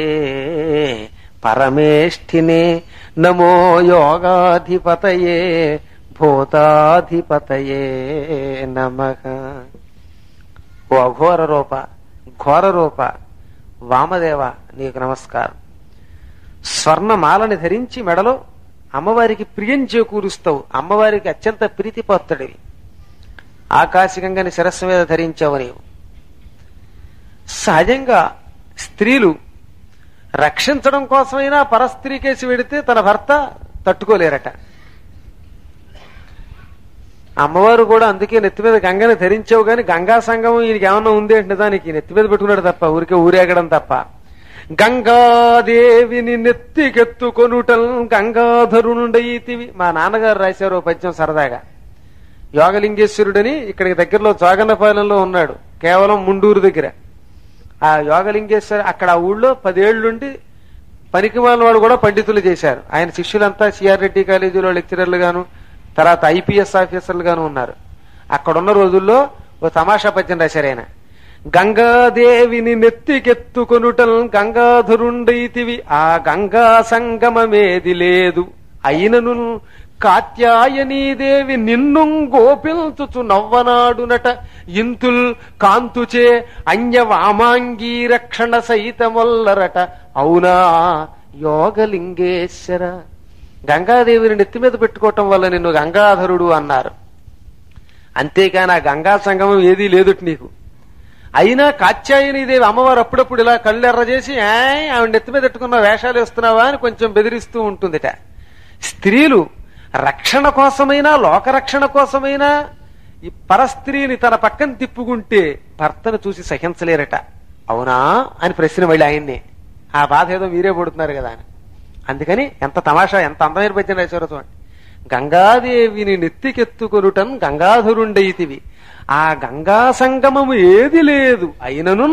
పరమేష్ఠినే నమో యోగాధిపతయే భూతాధిపతయే నమ ఓ అఘోర రూప ఘోర రూప వామదేవ నీకు నమస్కారం స్వర్ణమాలని ధరించి మెడలో అమ్మవారికి ప్రియం చేకూరుస్తావు అమ్మవారికి అత్యంత ప్రీతిపాత్రుడివి ఆకాశికంగాని శిరస్సు మీద ధరించావు నీవు సహజంగా స్త్రీలు రక్షించడం కోసమైనా పరస్త్రీ కేసి వెడితే తన భర్త తట్టుకోలేరట అమ్మవారు కూడా అందుకే నెత్తి మీద గంగని ధరించావు గాని గంగా సంగమం ఈయనకి ఏమన్నా ఉంది అంటే దానికి నెత్తి మీద పెట్టుకున్నాడు తప్ప ఊరికే ఊరేగడం తప్ప గంగాదేవిని నెత్తికెత్తుకొనుటల్ గంగాధరునుండయితివి మా నాన్నగారు రాశారు ఓ పద్యం సరదాగా యోగలింగేశ్వరుడని ఇక్కడికి దగ్గరలో జోగన్నపాలెంలో ఉన్నాడు కేవలం ముండూరు దగ్గర ఆ యోగలింగేశ్వర అక్కడ ఆ ఊళ్ళో పదేళ్లుండి పనికి వాడు కూడా పండితులు చేశారు ఆయన శిష్యులంతా సిఆర్ రెడ్డి కాలేజీలో లెక్చరర్లు గాను తర్వాత ఐపీఎస్ ఆఫీసర్లు గాను ఉన్నారు అక్కడున్న రోజుల్లో ఓ తమాషా పద్యం రాశారు ఆయన గంగాదేవిని నెత్తికెత్తుకొనుటల్ గంగాధరుండైతివి ఆ గంగా సంగమమేది లేదు అయినను కాత్యాయనీదేవి నిన్ను గోపిల్చుచు నవ్వనాడునట ఇంతుల్ కాంతుచే అన్య వామాంగీ రక్షణ సహితమొల్లరట అవునా యోగలింగేశ్వర గంగాదేవిని నెత్తి మీద పెట్టుకోవటం వల్ల నిన్ను గంగాధరుడు అన్నారు అంతేకాని ఆ గంగా సంగమం ఏదీ లేదుట నీకు అయినా కాత్యాయనీదేవి అమ్మవారు అప్పుడప్పుడు ఇలా కళ్ళు ఎర్ర చేసి "ఏయ్, ఆవిడ నెత్తి మీద పెట్టుకున్న వేషాలు వేస్తున్నావా అని కొంచెం బెదిరిస్తూ ఉంటుందిట స్త్రీలు రక్షణ కోసమైనా లోకరక్షణ కోసమైనా ఈ పరస్త్రీని తన పక్కన తిప్పుకుంటే భర్తను చూసి సహించలేరట అవునా అని ప్రశ్న మళ్ళీ ఆయన్నే ఆ బాధ ఏదో మీరే పడుతున్నారు కదా అని అందుకని ఎంత తమాషా ఎంత అందమైన పద్యం రాశారో చూడండి గంగాదేవిని నెత్తికెత్తుకొనుటన్ గంగాధరుండయితివి ఆ గంగా సంగమము ఏది లేదు అయినను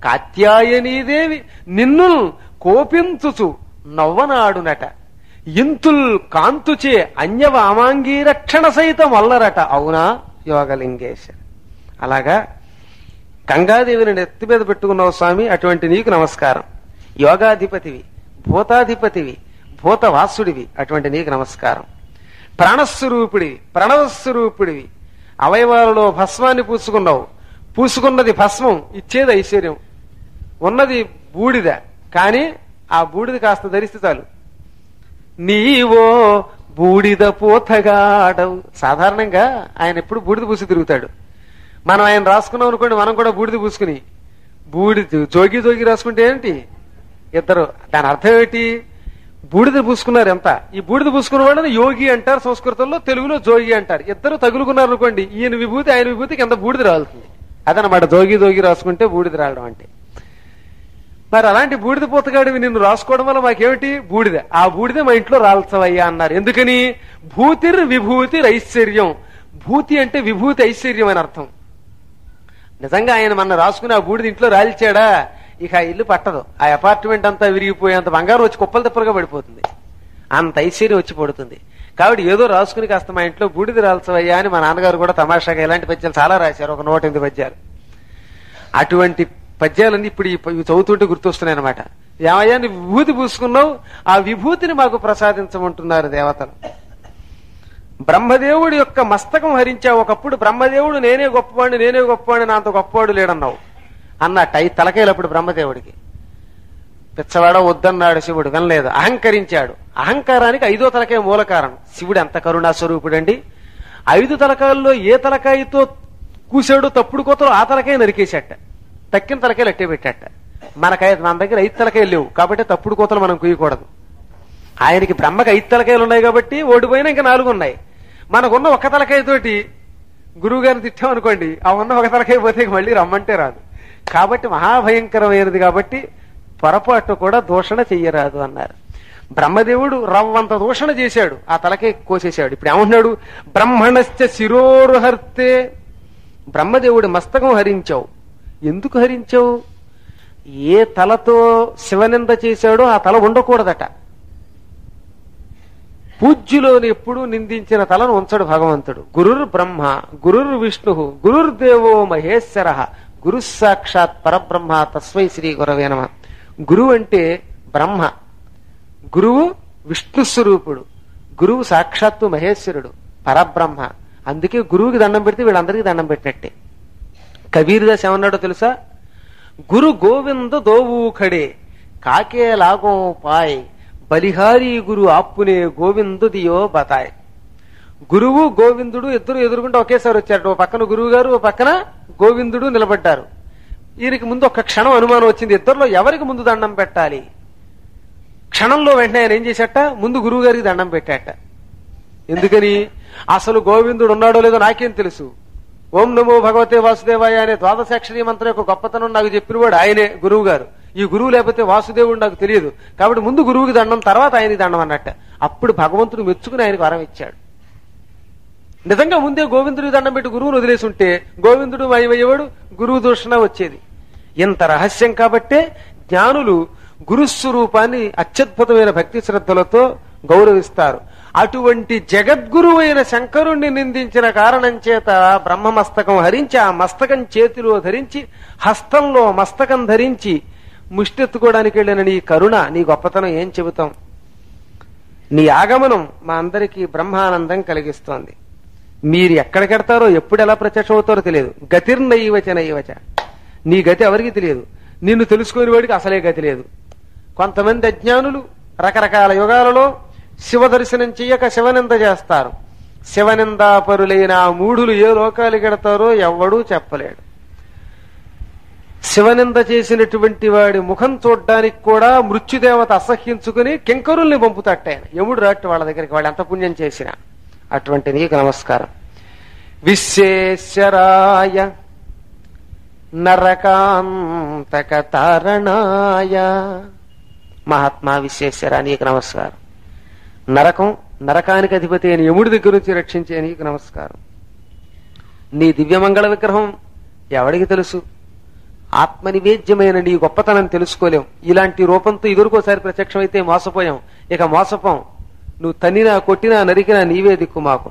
కాత్యాయనీదేవి నిన్ను కోపించుచు నవ్వనాడునట ఇంతుల్ కాంతుచే అన్యవామాంగీ రక్షణ సైతం అల్లరట అవునా యోగలింగేశ అలాగా గంగాదేవిని నెత్తి మీద పెట్టుకున్నావు స్వామి అటువంటి నీకు నమస్కారం యోగాధిపతివి భూతాధిపతివి భూతవాసుడివి అటువంటి నీకు నమస్కారం ప్రాణస్వరూపుడివి ప్రణవస్వరూపుడివి అవయవాలలో భస్మాన్ని పూసుకున్నావు పూసుకున్నది భస్మం ఇచ్చేది ఐశ్వర్యం ఉన్నది బూడిద కానీ ఆ బూడిద కాస్త ధరిస్తే చాలు నీవో బూడిద పోతగాడవు సాధారణంగా ఆయన ఎప్పుడు బూడిద పూసి తిరుగుతాడు మనం ఆయన రాసుకున్నాం అనుకోండి మనం కూడా బూడిద పూసుకుని బూడిద జోగి జోగి రాసుకుంటే ఏంటి ఇద్దరు దాని అర్థం ఏంటి బూడిద పూసుకున్నారు ఎంత ఈ బూడిద పూసుకున్న వాళ్ళని యోగి అంటారు సంస్కృతంలో తెలుగులో జోగి అంటారు ఇద్దరు తగులుకున్నారు అనుకోండి ఈయన విభూతి ఆయన విభూతి కింద బూడిద రాలుతుంది అదనమాట జోగి జోగి రాసుకుంటే బూడిద రావడం అంటే మరి అలాంటి బూడిద పూతగాడివి నిన్ను రాసుకోవడం వల్ల మాకేమిటి బూడిద ఆ బూడిద మా ఇంట్లో రాల్చవయ్యా అన్నారు ఎందుకని భూతిర్ విభూతి ఐశ్వర్యం భూతి అంటే విభూతి ఐశ్వర్యం అని అర్థం నిజంగా ఆయన మన రాసుకుని ఆ బూడిద ఇంట్లో రాల్చాడా ఇక ఆ ఇల్లు పట్టదు ఆ అపార్ట్మెంట్ అంతా విరిగిపోయేంత బంగారం వచ్చి కుప్పలు తిప్పలుగా పడిపోతుంది అంత ఐశ్వర్యం వచ్చి పడుతుంది కాబట్టి ఏదో రాసుకుని కాస్త మా ఇంట్లో బూడిద రాల్చవయ్యా అని మా నాన్నగారు కూడా తమాషాగా ఇలాంటి పద్యాలు చాలా రాశారు ఒక నూట ఎనిమిది పద్యాలు అటువంటి పద్యాలన్నీ ఇప్పుడు ఈ ప- ఇవి చదువుతుంటే గుర్తొస్తున్నాయి అనమాట ఏమయ్యా నువ్వు విభూతి పూసుకున్నావు ఆ విభూతిని మాకు ప్రసాదించమంటున్నారు దేవతలు బ్రహ్మదేవుడి యొక్క మస్తకం హరించావు ఒకప్పుడు బ్రహ్మదేవుడు నేనే గొప్పవాడిని నేనే గొప్పవాడిని నా అంత గొప్పవాడు లేడన్నావు అన్నట్టు అయి తలకేలప్పుడు బ్రహ్మదేవుడికి పిచ్చవాడ వద్దన్నాడు శివుడు వినలేదు అహంకరించాడు అహంకారానికి ఐదో తలకాయ మూల కారణం శివుడు ఎంత కరుణా స్వరూపుడండి ఐదు తలకాయల్లో ఏ తలకాయతో కూసాడో తప్పుడు కోతలు ఆ తలకాయ నరికేశాట తక్కిన తలకాయలు అట్టే పెట్టాట మనకాయ మన దగ్గర ఐదు తలకాయలు లేవు కాబట్టి తప్పుడు కోతలు మనం కుయ్యకూడదు ఆయనకి బ్రహ్మకి ఐదు తలకాయలు ఉన్నాయి కాబట్టి ఓడిపోయినా ఇంకా నాలుగు ఉన్నాయి మనకున్న ఒక్క తలకాయతోటి గురువు గారిని తిట్టామనుకోండి ఆ ఉన్న ఒక తలకాయ పోతే ఇక మళ్ళీ రమ్మంటే రాదు కాబట్టి మహాభయంకరమైనది కాబట్టి పొరపాటు కూడా దూషణ చెయ్యరాదు అన్నారు బ్రహ్మదేవుడు రవ్వంత దూషణ చేశాడు ఆ తలకే కోసేశాడు ఇప్పుడు ఏమంటున్నాడు బ్రహ్మణశ్చ శిరోరుహర్తే బ్రహ్మదేవుడి మస్తకం హరించావు ఎందుకు హరించావు ఏ తలతో శివనింద చేశాడో ఆ తల ఉండకూడదట పూజ్యులోని ఎప్పుడూ నిందించిన తలను ఉంచడు భగవంతుడు గురుర్ బ్రహ్మ గురుర్ విష్ణు గురుర్దేవో మహేశ్వర గురు సాక్షాత్ పరబ్రహ్మ తస్మై శ్రీ గురవే నమ గురువు అంటే బ్రహ్మ గురువు విష్ణు స్వరూపుడు గురువు సాక్షాత్తు మహేశ్వరుడు పరబ్రహ్మ అందుకే గురువుకి దండం పెడితే వీళ్ళందరికీ దండం పెట్టినట్టే కబీర్దాస్ ఏమన్నాడో తెలుసా గురు గోవింద దోవూఖడే కాకే లాగో పాయ్ బలిహారీ గురు ఆప్పునే గోవిందు దియో బతాయ్ గురువు గోవిందుడు ఇద్దరు ఎదురుకుంటూ ఒకేసారి వచ్చారు ఓ పక్కన గురువు గారు ఓ పక్కన గోవిందుడు నిలబడ్డారు ఈయనకి ముందు ఒక క్షణం అనుమానం వచ్చింది ఇద్దరిలో ఎవరికి ముందు దండం పెట్టాలి క్షణంలో వెంటనే ఆయన ఏం చేశాట ముందు గురువు గారికి దండం పెట్టాట ఎందుకని అసలు గోవిందుడు ఉన్నాడో లేదో నాకేం తెలుసు ఓం నమో భగవతే వాసుదేవాయ అనే ద్వాదశాక్షరి మంత్రం యొక్క గొప్పతనం నాకు చెప్పినవాడు ఆయనే గురువు గారు ఈ గురువు లేకపోతే వాసుదేవుడు నాకు తెలియదు కాబట్టి ముందు గురువుకి దండం తర్వాత ఆయనకి దండం అన్నట్ట అప్పుడు భగవంతుడు మెచ్చుకుని ఆయనకు వరం ఇచ్చాడు నిజంగా ముందే గోవిందుడికి దండం పెట్టి గురువును వదిలేసి ఉంటే గోవిందుడు మయమయ్యేవాడు గురువు దూషణ వచ్చేది ఇంత రహస్యం కాబట్టే జ్ఞానులు గురుస్వరూపాన్ని అత్యద్భుతమైన భక్తి శ్రద్ధలతో గౌరవిస్తారు అటువంటి జగద్గురువైన శంకరుణ్ణి నిందించిన కారణం చేత బ్రహ్మ మస్తకం హరించి ఆ మస్తకం చేతిలో ధరించి హస్తంలో మస్తకం ధరించి ముష్టెత్తుకోవడానికి వెళ్ళిన నీ కరుణ నీ గొప్పతనం ఏం చెబుతాం నీ ఆగమనం మా అందరికీ బ్రహ్మానందం కలిగిస్తోంది మీరు ఎక్కడికెడతారో ఎప్పుడు ఎలా ప్రత్యక్షం అవుతారో తెలియదు గతిర్నైవచ నైవచ నీ గతి ఎవరికి తెలియదు నిన్ను తెలుసుకునే వాడికి అసలే గతి లేదు కొంతమంది అజ్ఞానులు రకరకాల యుగాలలో శివ దర్శనం చెయ్యక శివనింద చేస్తారు శివనిందాపరులైన ఆ మూఢులు ఏ లోకాలు గెడతారో ఎవ్వడూ చెప్పలేడు శివనింద చేసినటువంటి వాడి ముఖం చూడ్డానికి కూడా మృత్యుదేవత అసహ్యించుకుని కింకరుల్ని పంపుతట్ట ఆయన యముడు రాట్టి వాళ్ళ దగ్గరికి వాళ్ళు ఎంత పుణ్యం చేసినా అటువంటి నీకు నమస్కారం విశ్వేశ్వరాయ నరకాంతక తారణాయ మహాత్మా విశ్వేశ్వర నీకు నమస్కారం నరకం నరకానికి అధిపతి అయిన యముడి దగ్గర నుంచి రక్షించే నీకు నమస్కారం నీ దివ్యమంగళ విగ్రహం ఎవడికి తెలుసు ఆత్మనివేద్యమైన నీ గొప్పతనం తెలుసుకోలేం ఇలాంటి రూపంతో ఇదివరకోసారి ప్రత్యక్షమైతే మోసపోయాం ఇక మోసపోం నువ్వు తన్నినా కొట్టినా నరికినా నీవే దిక్కు మాకు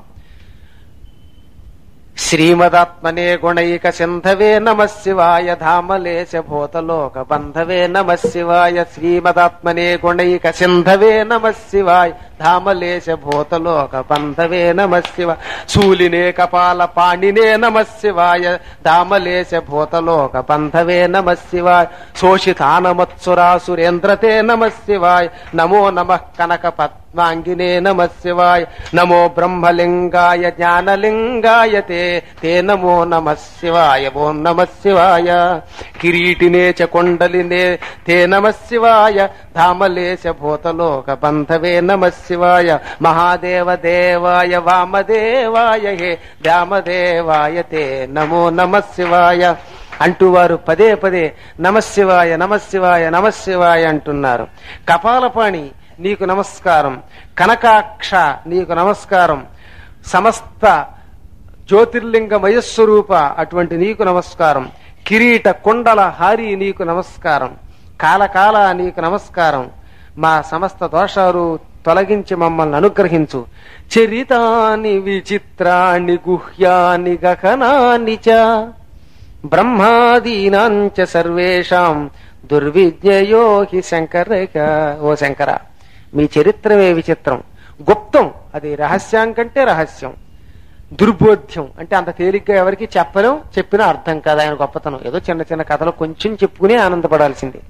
శ్రీమదాత్మనే గుణైక సింధవే నమ శివాయ ధామలేశ భూతలోక బంధవే నమ శివాయ శ్రీమదాత్మనే గుణైక సింధవే నమ శివాయ ధామలేశ భూతలోక బంధవే నమ శివ శూలినే కపాల పాణినే నమ శివాయ ధామలేశ భూతలోక బంధవే నమ శివాయ శోషితానమత్సురాసురేంద్రతే నమ శివాయ నమో నమ కనక పద్మాంగినే నమ శివాయ నమో బ్రహ్మలింగాయ జ్ఞానలింగాయ తే తే నమో నమ శివాయ ఓం నమ శివాయ కిరీటినే చ కొండలినే తే నమ శివాయ ధామలేశ భూతలోక బంధవే నమ శివాయ మహాదేవ దేవాయ వామదేవాయ హే వ్యామదేవాయ తే నమో నమ శివాయ అంటూ వారు పదే పదే నమశివాయ నమశివాయ నమశివాయ అంటున్నారు కపాలపాణి నీకు నమస్కారం కనకాక్ష నీకు నమస్కారం సమస్త జ్యోతిర్లింగ మయస్వరూప అటువంటి నీకు నమస్కారం కిరీట కుండల హారి నీకు నమస్కారం కాలకాల నీకు నమస్కారం మా సమస్త దోషాలు తొలగించి మమ్మల్ని అనుగ్రహించు చరితాని విచిత్రాన్ని గుహ్యాని గహనాని చ బ్రహ్మాదీనాంచ సర్వేషాం దుర్విజ్ఞయో హి శంకరేక ఓ శంకర మీ చరిత్రమే విచిత్రం గుప్తం అది రహస్యం కంటే రహస్యం దుర్బోధ్యం అంటే అంత తేలిగ్గా ఎవరికి చెప్పలేం చెప్పినా అర్థం కాదు ఆయన గొప్పతనం ఏదో చిన్న చిన్న కథలు కొంచెం చెప్పుకుని ఆనందపడాల్సిందే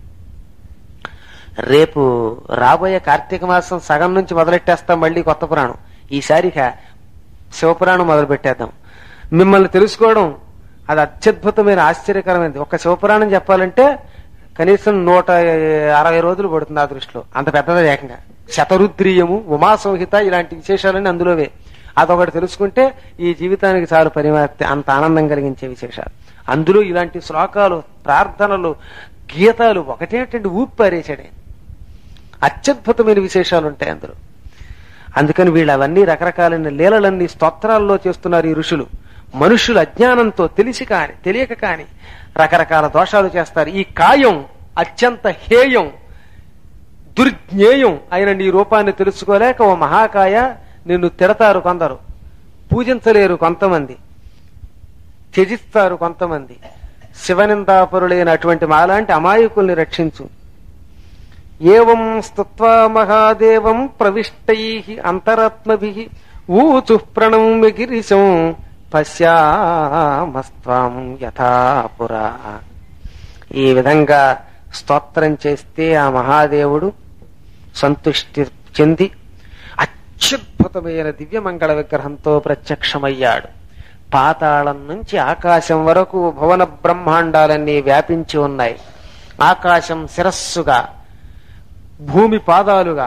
రేపు రాబోయే కార్తీక మాసం సగం నుంచి మొదలెట్టేస్తాం మళ్ళీ కొత్త పురాణం ఈసారి ఇక శివపురాణం మొదలు పెట్టేద్దాం మిమ్మల్ని తెలుసుకోవడం అది అత్యద్భుతమైన ఆశ్చర్యకరమైనది ఒక శివపురాణం చెప్పాలంటే కనీసం నూట అరవై రోజులు పడుతుంది ఆ దృష్టిలో అంత పెద్దది ఏకంగా శతరుద్రీయము ఉమా సంహిత ఇలాంటి విశేషాలన్నీ అందులోవే అదొకటి తెలుసుకుంటే ఈ జీవితానికి చాలు పరిమార్తి అంత ఆనందం కలిగించే విశేషాలు అందులో ఇలాంటి శ్లోకాలు ప్రార్థనలు గీతాలు ఒకటేటండి ఊపి పారేశాడే అత్యద్భుతమైన విశేషాలు ఉంటాయి అందులో అందుకని వీళ్ళు అవన్నీ రకరకాలైన లీలలన్నీ స్తోత్రాల్లో చేస్తున్నారు ఈ ఋషులు మనుషులు అజ్ఞానంతో తెలిసి కాని తెలియక కాని రకరకాల దోషాలు చేస్తారు ఈ కాయం అత్యంత హేయం దుర్జ్ఞేయం అయిన నీ రూపాన్ని తెలుసుకోలేక ఓ మహాకాయ నిన్ను తిడతారు కొందరు పూజించలేరు కొంతమంది త్యజిస్తారు కొంతమంది శివనిందాపరులైన అటువంటి మాలాంటి అమాయకుల్ని రక్షించు ఏవం స్తుత్వా మహాదేవం ప్రవిష్టై అంతరాత్మభి ఊచు ప్రణమ్య గిరిశం పశ్యామస్త్వాం యథాపురా ఈ విధంగా స్తోత్రం చేస్తే ఆ మహాదేవుడు సంతుష్టి చెంది అత్యద్భుతమైన దివ్యమంగళ విగ్రహంతో ప్రత్యక్షమయ్యాడు పాతాళం నుంచి ఆకాశం వరకు భువన బ్రహ్మాండాలన్నీ వ్యాపించి ఉన్నాయి ఆకాశం శిరస్సుగా భూమి పాదాలుగా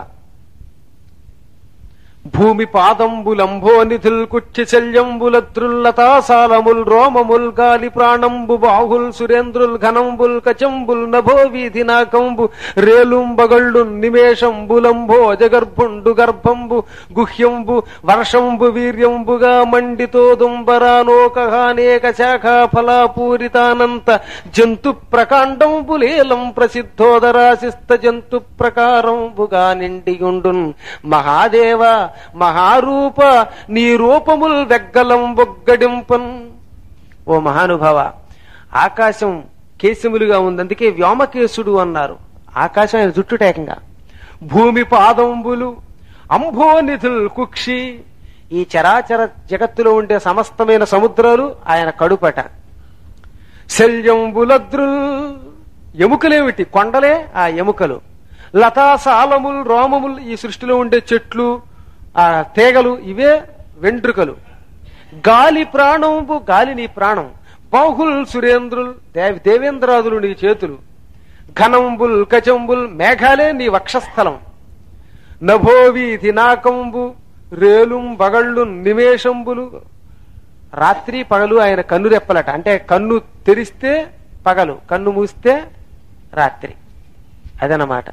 భూమి పాదంబులంభో నిధుల్ కుచ్చి శల్యంబులద్రుల్లతాసాలముల్ రోమముల్ గాలి ప్రాణంబు బాహుల్ సురేంద్రుల్ ఘనంబుల్ కచంబుల్ నభో వీధి నాకంబు రేలుంబగళ్ళు నిమేషంబులంభో జగర్భుండు గర్భంబు గుహ్యంబు వర్షంబు వీర్యంబుగా మండితోదుంబరానోకహానేక శాఖా ఫలాపూరితానంత జంతు ప్రకాండంబులేలం ప్రసిద్ధోదరాశిస్త జంతు ప్రకారంబుగా నిండియుండున్ మహాదేవ మహారూప నీ రూపముల్ వెగ్గలం బొగ్గడింపన్ ఓ మహానుభావ ఆకాశం కేశములుగా ఉంది అందుకే వ్యోమకేశుడు అన్నారు ఆకాశం ఆయన జుట్టుటేకంగా భూమి పాదంబులు అంభోనిధుల్ కుక్షి ఈ చరాచర జగత్తులో ఉండే సమస్తమైన సముద్రాలు ఆయన కడుపట శల్యంబులద్రుల్ ఎముకలేమిటి కొండలే ఆ ఎముకలు లతాసాలముల్ రోమముల్ ఈ సృష్టిలో ఉండే చెట్లు ఆ తీగలు ఇవే వెంట్రుకలు గాలి ప్రాణంబు గాలి నీ ప్రాణం బాహుల్ సురేంద్రుల్ దేవి దేవేంద్రాదులు నీ చేతులు ఘనంబుల్ కచంబుల్ మేఘాలే నీ వక్షస్థలం నభోవీధి నాకంబు రేలుం బగళ్ళు నిమేషంబులు రాత్రి పగలు ఆయన కన్ను రెప్పలట అంటే కన్ను తెరిస్తే పగలు కన్ను మూస్తే రాత్రి అదనమాట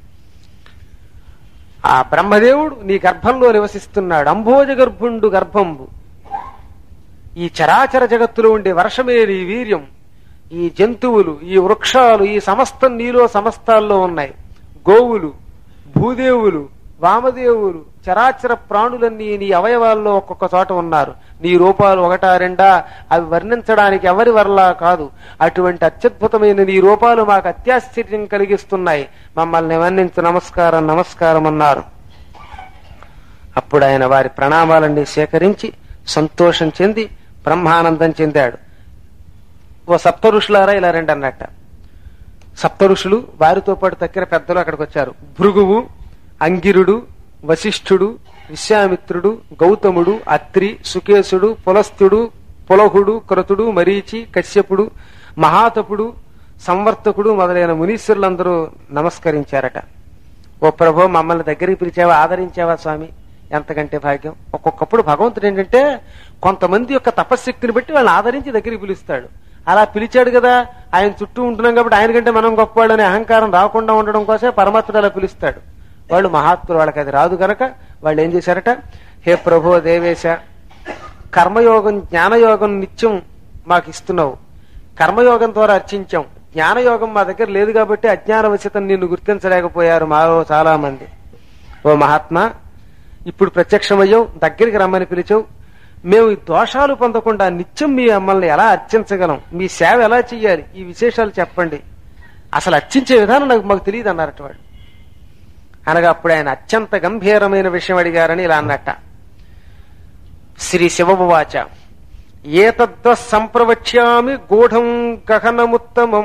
ఆ బ్రహ్మదేవుడు నీ గర్భంలో నివసిస్తున్నాడు అంభోజ గర్భుండు గర్భంబు ఈ చరాచర జగత్తులో ఉండే వర్షమే నీ వీర్యం ఈ జంతువులు ఈ వృక్షాలు ఈ సమస్తం నీలో సమస్తాల్లో ఉన్నాయి గోవులు భూదేవులు వామదేవులు చరాచర ప్రాణులన్నీ నీ అవయవాల్లో ఒక్కొక్క చోట ఉన్నారు నీ రూపాలు ఒకటా రెండా అవి వర్ణించడానికి ఎవరి వరలా కాదు అటువంటి అత్యద్భుతమైన నీ రూపాలు మాకు అత్యాశ్చర్యం కలిగిస్తున్నాయి మమ్మల్ని వర్ణించు నమస్కారం నమస్కారం అన్నారు అప్పుడు ఆయన వారి ప్రణామాలన్నీ సేకరించి సంతోషం చెంది బ్రహ్మానందం చెందాడు ఓ సప్త ఋషులారా ఇలా రండి అన్నట్ట సప్త ఋషులు వారితో పాటు తక్కిన పెద్దలు అక్కడికి వచ్చారు భృగువు అంగిరుడు వశిష్ఠుడు విశ్వామిత్రుడు గౌతముడు అత్రి సుకేశుడు పులస్తుడు పులహుడు క్రతుడు మరీచి కశ్యపుడు మహాతపుడు సంవర్తకుడు మొదలైన మునీశ్వరులందరూ నమస్కరించారట ఓ ప్రభు మమ్మల్ని దగ్గరికి పిలిచావా ఆదరించావా స్వామి ఎంతకంటే భాగ్యం ఒక్కొక్కప్పుడు భగవంతుడు ఏంటంటే కొంతమంది యొక్క తపశ్శక్తిని బట్టి వాళ్ళని ఆదరించి దగ్గరికి పిలుస్తాడు అలా పిలిచాడు కదా ఆయన చుట్టూ ఉంటున్నాం కాబట్టి ఆయన కంటే మనం గొప్పవాళ్ళు అనే అహంకారం రాకుండా ఉండడం కోసమే పరమాత్ముడు అలా పిలుస్తాడు వాళ్ళు మహాత్ములు వాళ్ళకి అది రాదు గనక వాళ్ళు ఏం చేశారట హే ప్రభో దేవేశ కర్మయోగం జ్ఞానయోగం నిత్యం మాకు ఇస్తున్నావు కర్మయోగం ద్వారా అర్చించాం జ్ఞానయోగం మా దగ్గర లేదు కాబట్టి అజ్ఞానవశతం నిన్ను గుర్తించలేకపోయారు మాలో చాలా మంది ఓ మహాత్మా ఇప్పుడు ప్రత్యక్షమయ్యావు దగ్గరికి రమ్మని పిలిచావు మేము ఈ దోషాలు పొందకుండా నిత్యం మీ మమ్మల్ని ఎలా అర్చించగలం మీ సేవ ఎలా చెయ్యాలి ఈ విశేషాలు చెప్పండి అసలు అర్చించే విధానం నాకు మాకు తెలియదు అన్నారట వాడు అనగా అప్పుడు ఆయన అత్యంత గంభీరమైన విషయం అడిగారని ఇలా అన్నట్ట శ్రీ శివవాచ ఏతద్వ సంప్రవక్ష్యామి గూఢం గహనముత్తమం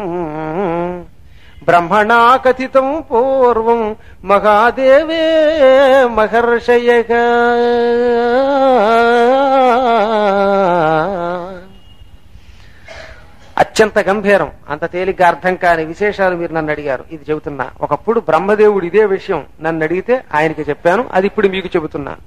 బ్రహ్మణా కథితం పూర్వం మహాదేవే మహర్షయగ అత్యంత గంభీరం అంత తేలిగ్గా అర్థం కాని విశేషాలు మీరు నన్ను అడిగారు ఇది చెబుతున్నా ఒకప్పుడు బ్రహ్మదేవుడు ఇదే విషయం నన్ను అడిగితే ఆయనకి చెప్పాను అది ఇప్పుడు మీకు చెబుతున్నాను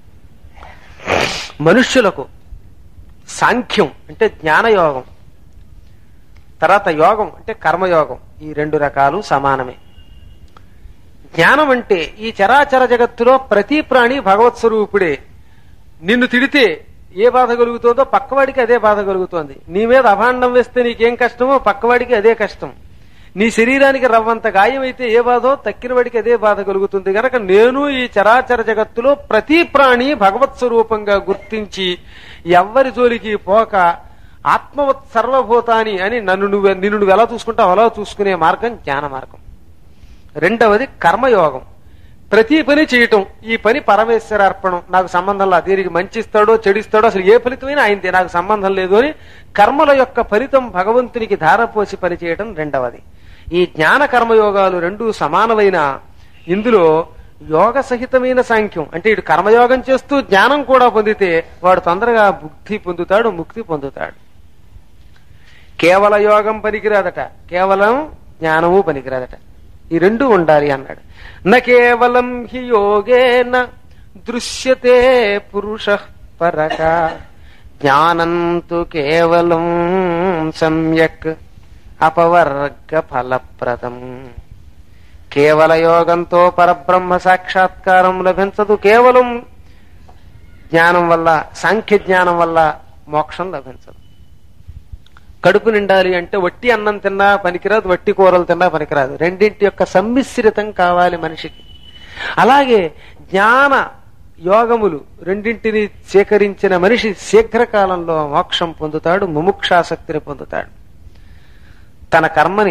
మనుష్యులకు సాంఖ్యం అంటే జ్ఞానయోగం తర్వాత యోగం అంటే కర్మయోగం ఈ రెండు రకాలు సమానమే జ్ఞానం అంటే ఈ చరాచర జగత్తులో ప్రతి ప్రాణి భగవత్ స్వరూపుడే నిన్ను తిడితే ఏ బాధ కలుగుతుందో పక్కవాడికి అదే బాధ కలుగుతోంది నీ మీద అభాండం వేస్తే నీకేం కష్టమో పక్కవాడికి అదే కష్టం నీ శరీరానికి రవ్వంత గాయం అయితే ఏ బాధో తక్కిన వాడికి అదే బాధ కలుగుతుంది గనక నేను ఈ చరాచర జగత్తులో ప్రతి ప్రాణి భగవత్ స్వరూపంగా గుర్తించి ఎవ్వరి జోలికి పోక ఆత్మవత్ సర్వభూతాని అని నన్ను నువ్వు నిన్ను నువ్వు ఎలా చూసుకుంటావు అలా చూసుకునే మార్గం జ్ఞాన మార్గం రెండవది కర్మయోగం ప్రతి పని చేయటం ఈ పని పరమేశ్వర అర్పణం నాకు సంబంధం లేదు దీనికి మంచి ఇస్తాడో చెడిస్తాడో అసలు ఏ ఫలితమైనా ఆయనదే నాకు సంబంధం లేదు అని కర్మల యొక్క ఫలితం భగవంతునికి ధారపోసి పని చేయటం రెండవది ఈ జ్ఞాన కర్మయోగాలు రెండు సమానమైన ఇందులో యోగ సహితమైన సాంఖ్యం అంటే ఇటు కర్మయోగం చేస్తూ జ్ఞానం కూడా పొందితే వాడు తొందరగా బుద్ధి పొందుతాడు ముక్తి పొందుతాడు కేవల యోగం పనికిరాదట కేవలం జ్ఞానము పనికిరాదట ఈ రెండు ఉండాలి అన్నాడు న కేవలం హి యోగేన దృశ్యతే పురుష పరక జ్ఞానంతు కేవలం సమ్యక్ అపవర్గ ఫలప్రదం కేవల యోగంతో పరబ్రహ్మ సాక్షాత్కారం లభించదు కేవలం జ్ఞానం వల్ల సాంఖ్య జ్ఞానం వల్ల మోక్షం లభించదు కడుపు నిండాలి అంటే వట్టి అన్నం తిన్నా పనికిరాదు వట్టి కూరలు తిన్నా పనికిరాదు రెండింటి యొక్క సమ్మిశ్రితం కావాలి మనిషికి అలాగే జ్ఞాన యోగములు రెండింటిని సేకరించిన మనిషి శీఘ్రకాలంలో మోక్షం పొందుతాడు ముముక్షాసక్తిని పొందుతాడు తన కర్మని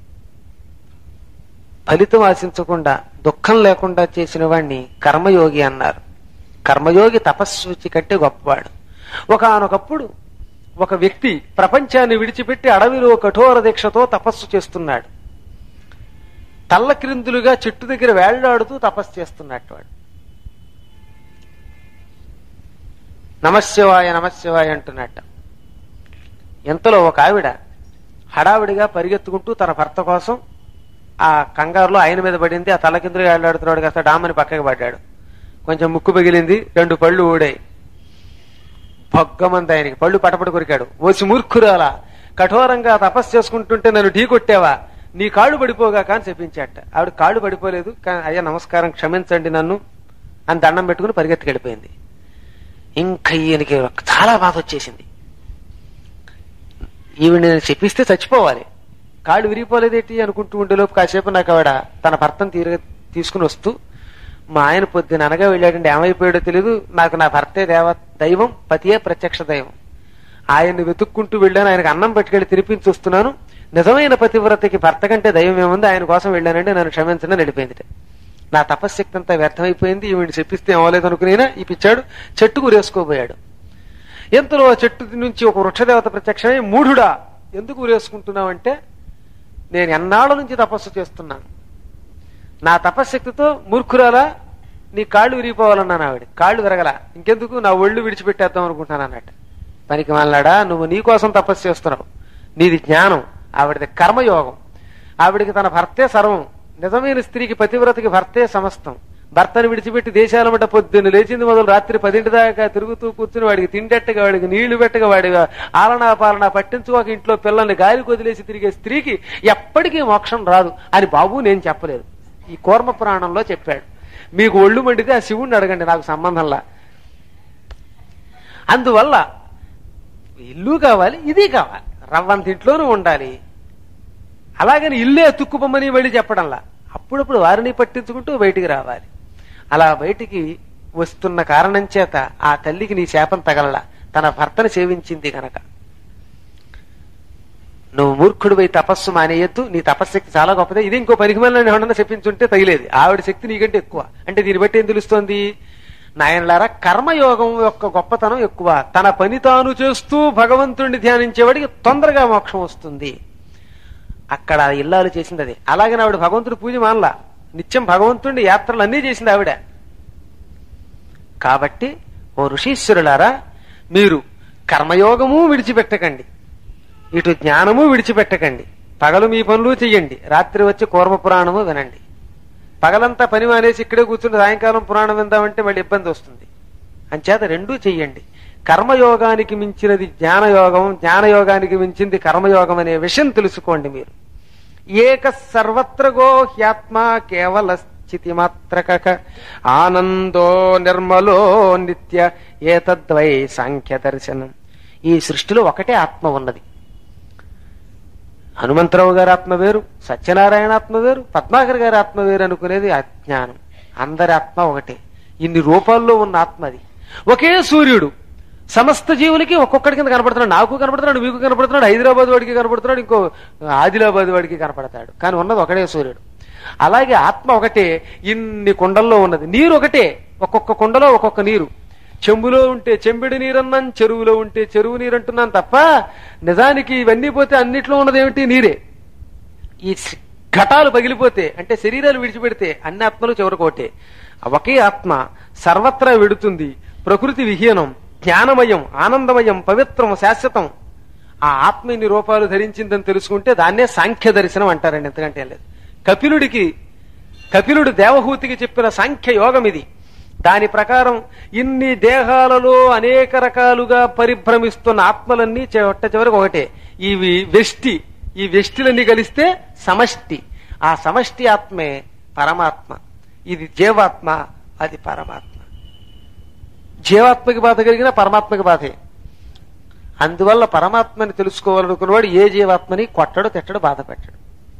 ఫలితం ఆశించకుండా దుఃఖం లేకుండా చేసిన వాణ్ణి కర్మయోగి అన్నారు కర్మయోగి తపస్సుచి కంటే గొప్పవాడు ఒకనొకప్పుడు ఒక వ్యక్తి ప్రపంచాన్ని విడిచిపెట్టి అడవిలో కఠోర దీక్షతో తపస్సు చేస్తున్నాడు తల్ల క్రిందులుగా చెట్టు దగ్గర వేళ్లాడుతూ తపస్సు చేస్తున్నట్టు వాడు నమశివాయ నమశివాయ అంటున్నట్ట ఎంతలో ఒక ఆవిడ హడావిడిగా పరిగెత్తుకుంటూ తన భర్త కోసం ఆ కంగారులో ఆయన మీద పడింది ఆ తల కిందులుగా వేళ్లాడుతున్నాడు కాస్త డామని పక్కకి పడ్డాడు కొంచెం ముక్కు పగిలింది రెండు పళ్ళు ఊడాయి భగ్గమంది ఆయనకి పళ్ళు పటపట కొరికాడు ఓసి మూర్ఖురాలా కఠోరంగా తపస్సు చేసుకుంటుంటే నన్ను ఢీ కొట్టావా నీ కాళ్ళు పడిపోగా కానీ చెప్పించాట ఆవిడ కాళ్ళు పడిపోలేదు కానీ అయ్యా నమస్కారం క్షమించండి నన్ను అని దండం పెట్టుకుని పరిగెత్తుకెళ్ళిపోయింది ఇంకా ఈయనకి చాలా బాధ వచ్చేసింది ఈవిడ నేను చెప్పిస్తే చచ్చిపోవాలి కాళ్ళు విరిగిపోలేదేటి అనుకుంటూ ఉండేలోపు కాసేపు నాకు ఆవిడ తన భర్తను తీరు తీసుకుని వస్తూ మా ఆయన పొద్దున అనగా వెళ్ళాడండి ఏమైపోయాడో తెలియదు నాకు నా భర్తే దేవ దైవం పతియే ప్రత్యక్ష దైవం ఆయన్ని వెతుక్కుంటూ వెళ్ళాను ఆయనకు అన్నం పట్టుకెళ్ళి తినిపించి వస్తున్నాను నిజమైన పతివ్రతకి భర్త కంటే దైవం ఏముంది ఆయన కోసం వెళ్ళానంటే నన్ను క్షమించని నడిపోయింది నా తపశ్శక్తి అంతా వ్యర్థమైపోయింది ఈవిడ చెప్పిస్తే ఏమలేదు అనుకునేనా ఈ పిచ్చాడు చెట్టు కూరేసుకోబోయాడు ఎంతలో ఆ చెట్టు నుంచి ఒక వృక్షదేవత ప్రత్యక్షమై మూఢుడా ఎందుకు ఊరేసుకుంటున్నావంటే నేను ఎన్నాళ్ళ నుంచి తపస్సు చేస్తున్నాను నా తపశ్శక్తితో మూర్ఖురాలా నీ కాళ్ళు విరిగిపోవాలన్నాను ఆవిడ కాళ్ళు విరగల ఇంకెందుకు నా ఒళ్ళు విడిచిపెట్టేద్దాం అనుకుంటాను అన్నట్టు పనికి మళ్ళాడా నువ్వు నీ కోసం తపస్సు చేస్తున్నావు నీది జ్ఞానం ఆవిడది కర్మయోగం ఆవిడికి తన భర్తే సర్వం నిజమైన స్త్రీకి పతివ్రతకి భర్తే సమస్తం భర్తను విడిచిపెట్టి దేశాల మట పొద్దున్న లేచింది మొదలు రాత్రి పదింటి దాకా తిరుగుతూ కూర్చుని వాడికి తిండెట్టగా వాడికి నీళ్లు పెట్టగా వాడి ఆలనా పాలనా పట్టించుకోక ఇంట్లో పిల్లల్ని గాలి కొదిలేసి తిరిగే స్త్రీకి ఎప్పటికీ మోక్షం రాదు అని బాబు నేను చెప్పలేదు ఈ కూర్మ పురాణంలో చెప్పాడు మీకు ఒళ్ళు మండితే ఆ శివుణ్ణి అడగండి నాకు సంబంధంలా అందువల్ల ఇల్లు కావాలి ఇది కావాలి రవ్వంత ఇంట్లోనూ ఉండాలి అలాగని ఇల్లే తుక్కుపమ్మని వెళ్ళి చెప్పడంలా అప్పుడప్పుడు వారిని పట్టించుకుంటూ బయటికి రావాలి అలా బయటికి వస్తున్న కారణం చేత ఆ తల్లికి నీ శాపం తగలలా తన భర్తను సేవించింది గనక నువ్వు మూర్ఖుడిపై తపస్సు మానేయద్దు నీ తపశ్శక్తి చాలా గొప్పదే ఇది ఇంకో పనికి మళ్ళీ ఏమన్నా చెప్పించుంటే తగిలేది ఆవిడ శక్తి నీకంటే ఎక్కువ అంటే దీన్ని బట్టి ఏం తెలుస్తోంది నాయనలారా కర్మయోగం యొక్క గొప్పతనం ఎక్కువ తన పని తాను చేస్తూ భగవంతుడిని ధ్యానించేవాడికి తొందరగా మోక్షం వస్తుంది అక్కడ ఇల్లాలు చేసింది అది అలాగే ఆవిడ భగవంతుడి పూజ మానలా నిత్యం భగవంతుడి యాత్రలు అన్నీ చేసింది ఆవిడ కాబట్టి ఓ ఋషీశ్వరులారా మీరు కర్మయోగము విడిచిపెట్టకండి ఇటు జ్ఞానము విడిచిపెట్టకండి పగలు మీ పనులు చెయ్యండి రాత్రి వచ్చి కూర్మ పురాణము వినండి పగలంతా పని మానేసి ఇక్కడే కూర్చుని సాయంకాలం పురాణం విందామంటే మళ్ళీ ఇబ్బంది వస్తుంది అంచేత రెండూ చెయ్యండి కర్మయోగానికి మించినది జ్ఞానయోగం జ్ఞానయోగానికి మించింది కర్మయోగం అనే విషయం తెలుసుకోండి మీరు ఏక సర్వత్ర గోహ్యాత్మ కేవల స్థితి మాత్రక ఆనందో నిర్మలో నిత్య ఏతద్వై సాంఖ్య దర్శనం ఈ సృష్టిలో ఒకటే ఆత్మ ఉన్నది హనుమంతరావు గారి ఆత్మ వేరు సత్యనారాయణ ఆత్మ వేరు పద్మాకర్ గారి ఆత్మ వేరు అనుకునేది అజ్ఞానం అందరి ఆత్మ ఒకటే ఇన్ని రూపాల్లో ఉన్న ఆత్మ అది ఒకే సూర్యుడు సమస్త జీవులకి ఒక్కొక్కడి కింద కనపడుతున్నాడు నాకు కనపడుతున్నాడు మీకు కనపడుతున్నాడు హైదరాబాద్ వాడికి కనపడుతున్నాడు ఇంకో ఆదిలాబాద్ వాడికి కనపడతాడు కానీ ఉన్నది ఒకటే సూర్యుడు అలాగే ఆత్మ ఒకటే ఇన్ని కుండల్లో ఉన్నది నీరు ఒకటే ఒక్కొక్క కుండలో ఒక్కొక్క నీరు చెంబులో ఉంటే చెంబిడి నీరన్నాను చెరువులో ఉంటే చెరువు నీరు అంటున్నాను తప్ప నిజానికి ఇవన్నీ పోతే అన్నిట్లో ఉన్నది ఏమిటి నీరే ఈ స్- ఘటాలు పగిలిపోతే అంటే శరీరాలు విడిచిపెడితే అన్ని ఆత్మలు చివరికి ఒకటే ఒకే ఆత్మ సర్వత్రా వెడుతుంది ప్రకృతి విహీనం జ్ఞానమయం ఆనందమయం పవిత్రం శాశ్వతం ఆ ఆత్మ ఇన్ని రూపాలు ధరించిందని తెలుసుకుంటే దాన్నే సాంఖ్య దర్శనం అంటారండి ఎంతకంటే ఏం లేదు కపిలుడికి కపిలుడు దేవహూతికి చెప్పిన సాంఖ్య యోగం ఇది దాని ప్రకారం ఇన్ని దేహాలలో అనేక రకాలుగా పరిభ్రమిస్తున్న ఆత్మలన్నీ చెట్ట చివరికి ఒకటే ఇవి వెష్టి ఈ వెష్టిలన్నీ కలిస్తే సమష్టి ఆ సమష్టి ఆత్మే పరమాత్మ ఇది జీవాత్మ అది పరమాత్మ జీవాత్మకి బాధ కలిగిన పరమాత్మకి బాధే అందువల్ల పరమాత్మని తెలుసుకోవాలనుకున్నవాడు ఏ జీవాత్మని కొట్టడు తిట్టడు బాధ పెట్టడు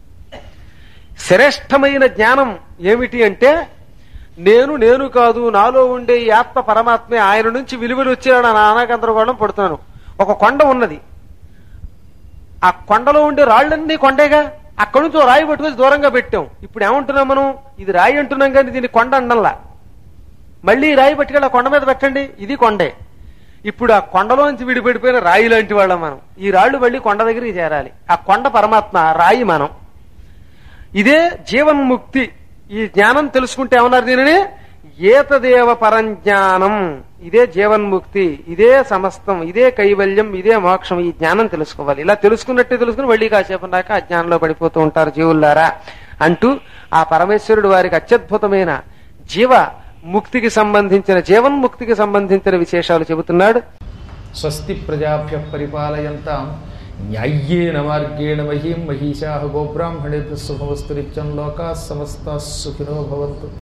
శ్రేష్టమైన జ్ఞానం ఏమిటి అంటే నేను నేను కాదు నాలో ఉండే ఈ ఆత్మ పరమాత్మే ఆయన నుంచి విలువలు వచ్చాడు నానాగందరగోళం పడుతున్నాను ఒక కొండ ఉన్నది ఆ కొండలో ఉండే రాళ్ళన్నీ కొండేగా అక్కడి నుంచి ఓ రాయి పట్టుకొని దూరంగా పెట్టాం ఇప్పుడు ఏమంటున్నాం మనం ఇది రాయి అంటున్నాం కానీ దీన్ని కొండ అండంలా మళ్ళీ ఈ రాయి పట్టుకెళ్ళి ఆ కొండ మీద పెట్టండి ఇది కొండే ఇప్పుడు ఆ కొండలోంచి విడిపెడిపోయిన రాయి లాంటి వాళ్ళం మనం ఈ రాళ్ళు మళ్ళీ కొండ దగ్గరికి చేరాలి ఆ కొండ పరమాత్మ ఆ రాయి మనం ఇదే జీవన్ముక్తి ఈ జ్ఞానం తెలుసుకుంటే ఏమన్నారు దీనిని ఏతదేవ పరంజ్ఞానం ఇదే జీవన్ముక్తి ఇదే సమస్తం ఇదే కైవల్యం ఇదే మోక్షం ఈ జ్ఞానం తెలుసుకోవాలి ఇలా తెలుసుకున్నట్టే తెలుసుకుని మళ్ళీ కాసేపు దాకా అజ్ఞానంలో పడిపోతూ ఉంటారు జీవుల్లారా అంటూ ఆ పరమేశ్వరుడు వారికి అత్యద్భుతమైన జీవ ముక్తికి సంబంధించిన జీవన్ముక్తికి సంబంధించిన విశేషాలు చెబుతున్నాడు స్వస్తి ప్రజాభ్య పరిపాలయంతాం న్యాయ్యేన మార్గేణ మహీం మహిషా గోబ్రాహ్మణేభ్య శుభవస్తు నిత్యం లోకా సమస్త సుఖినో భవంతు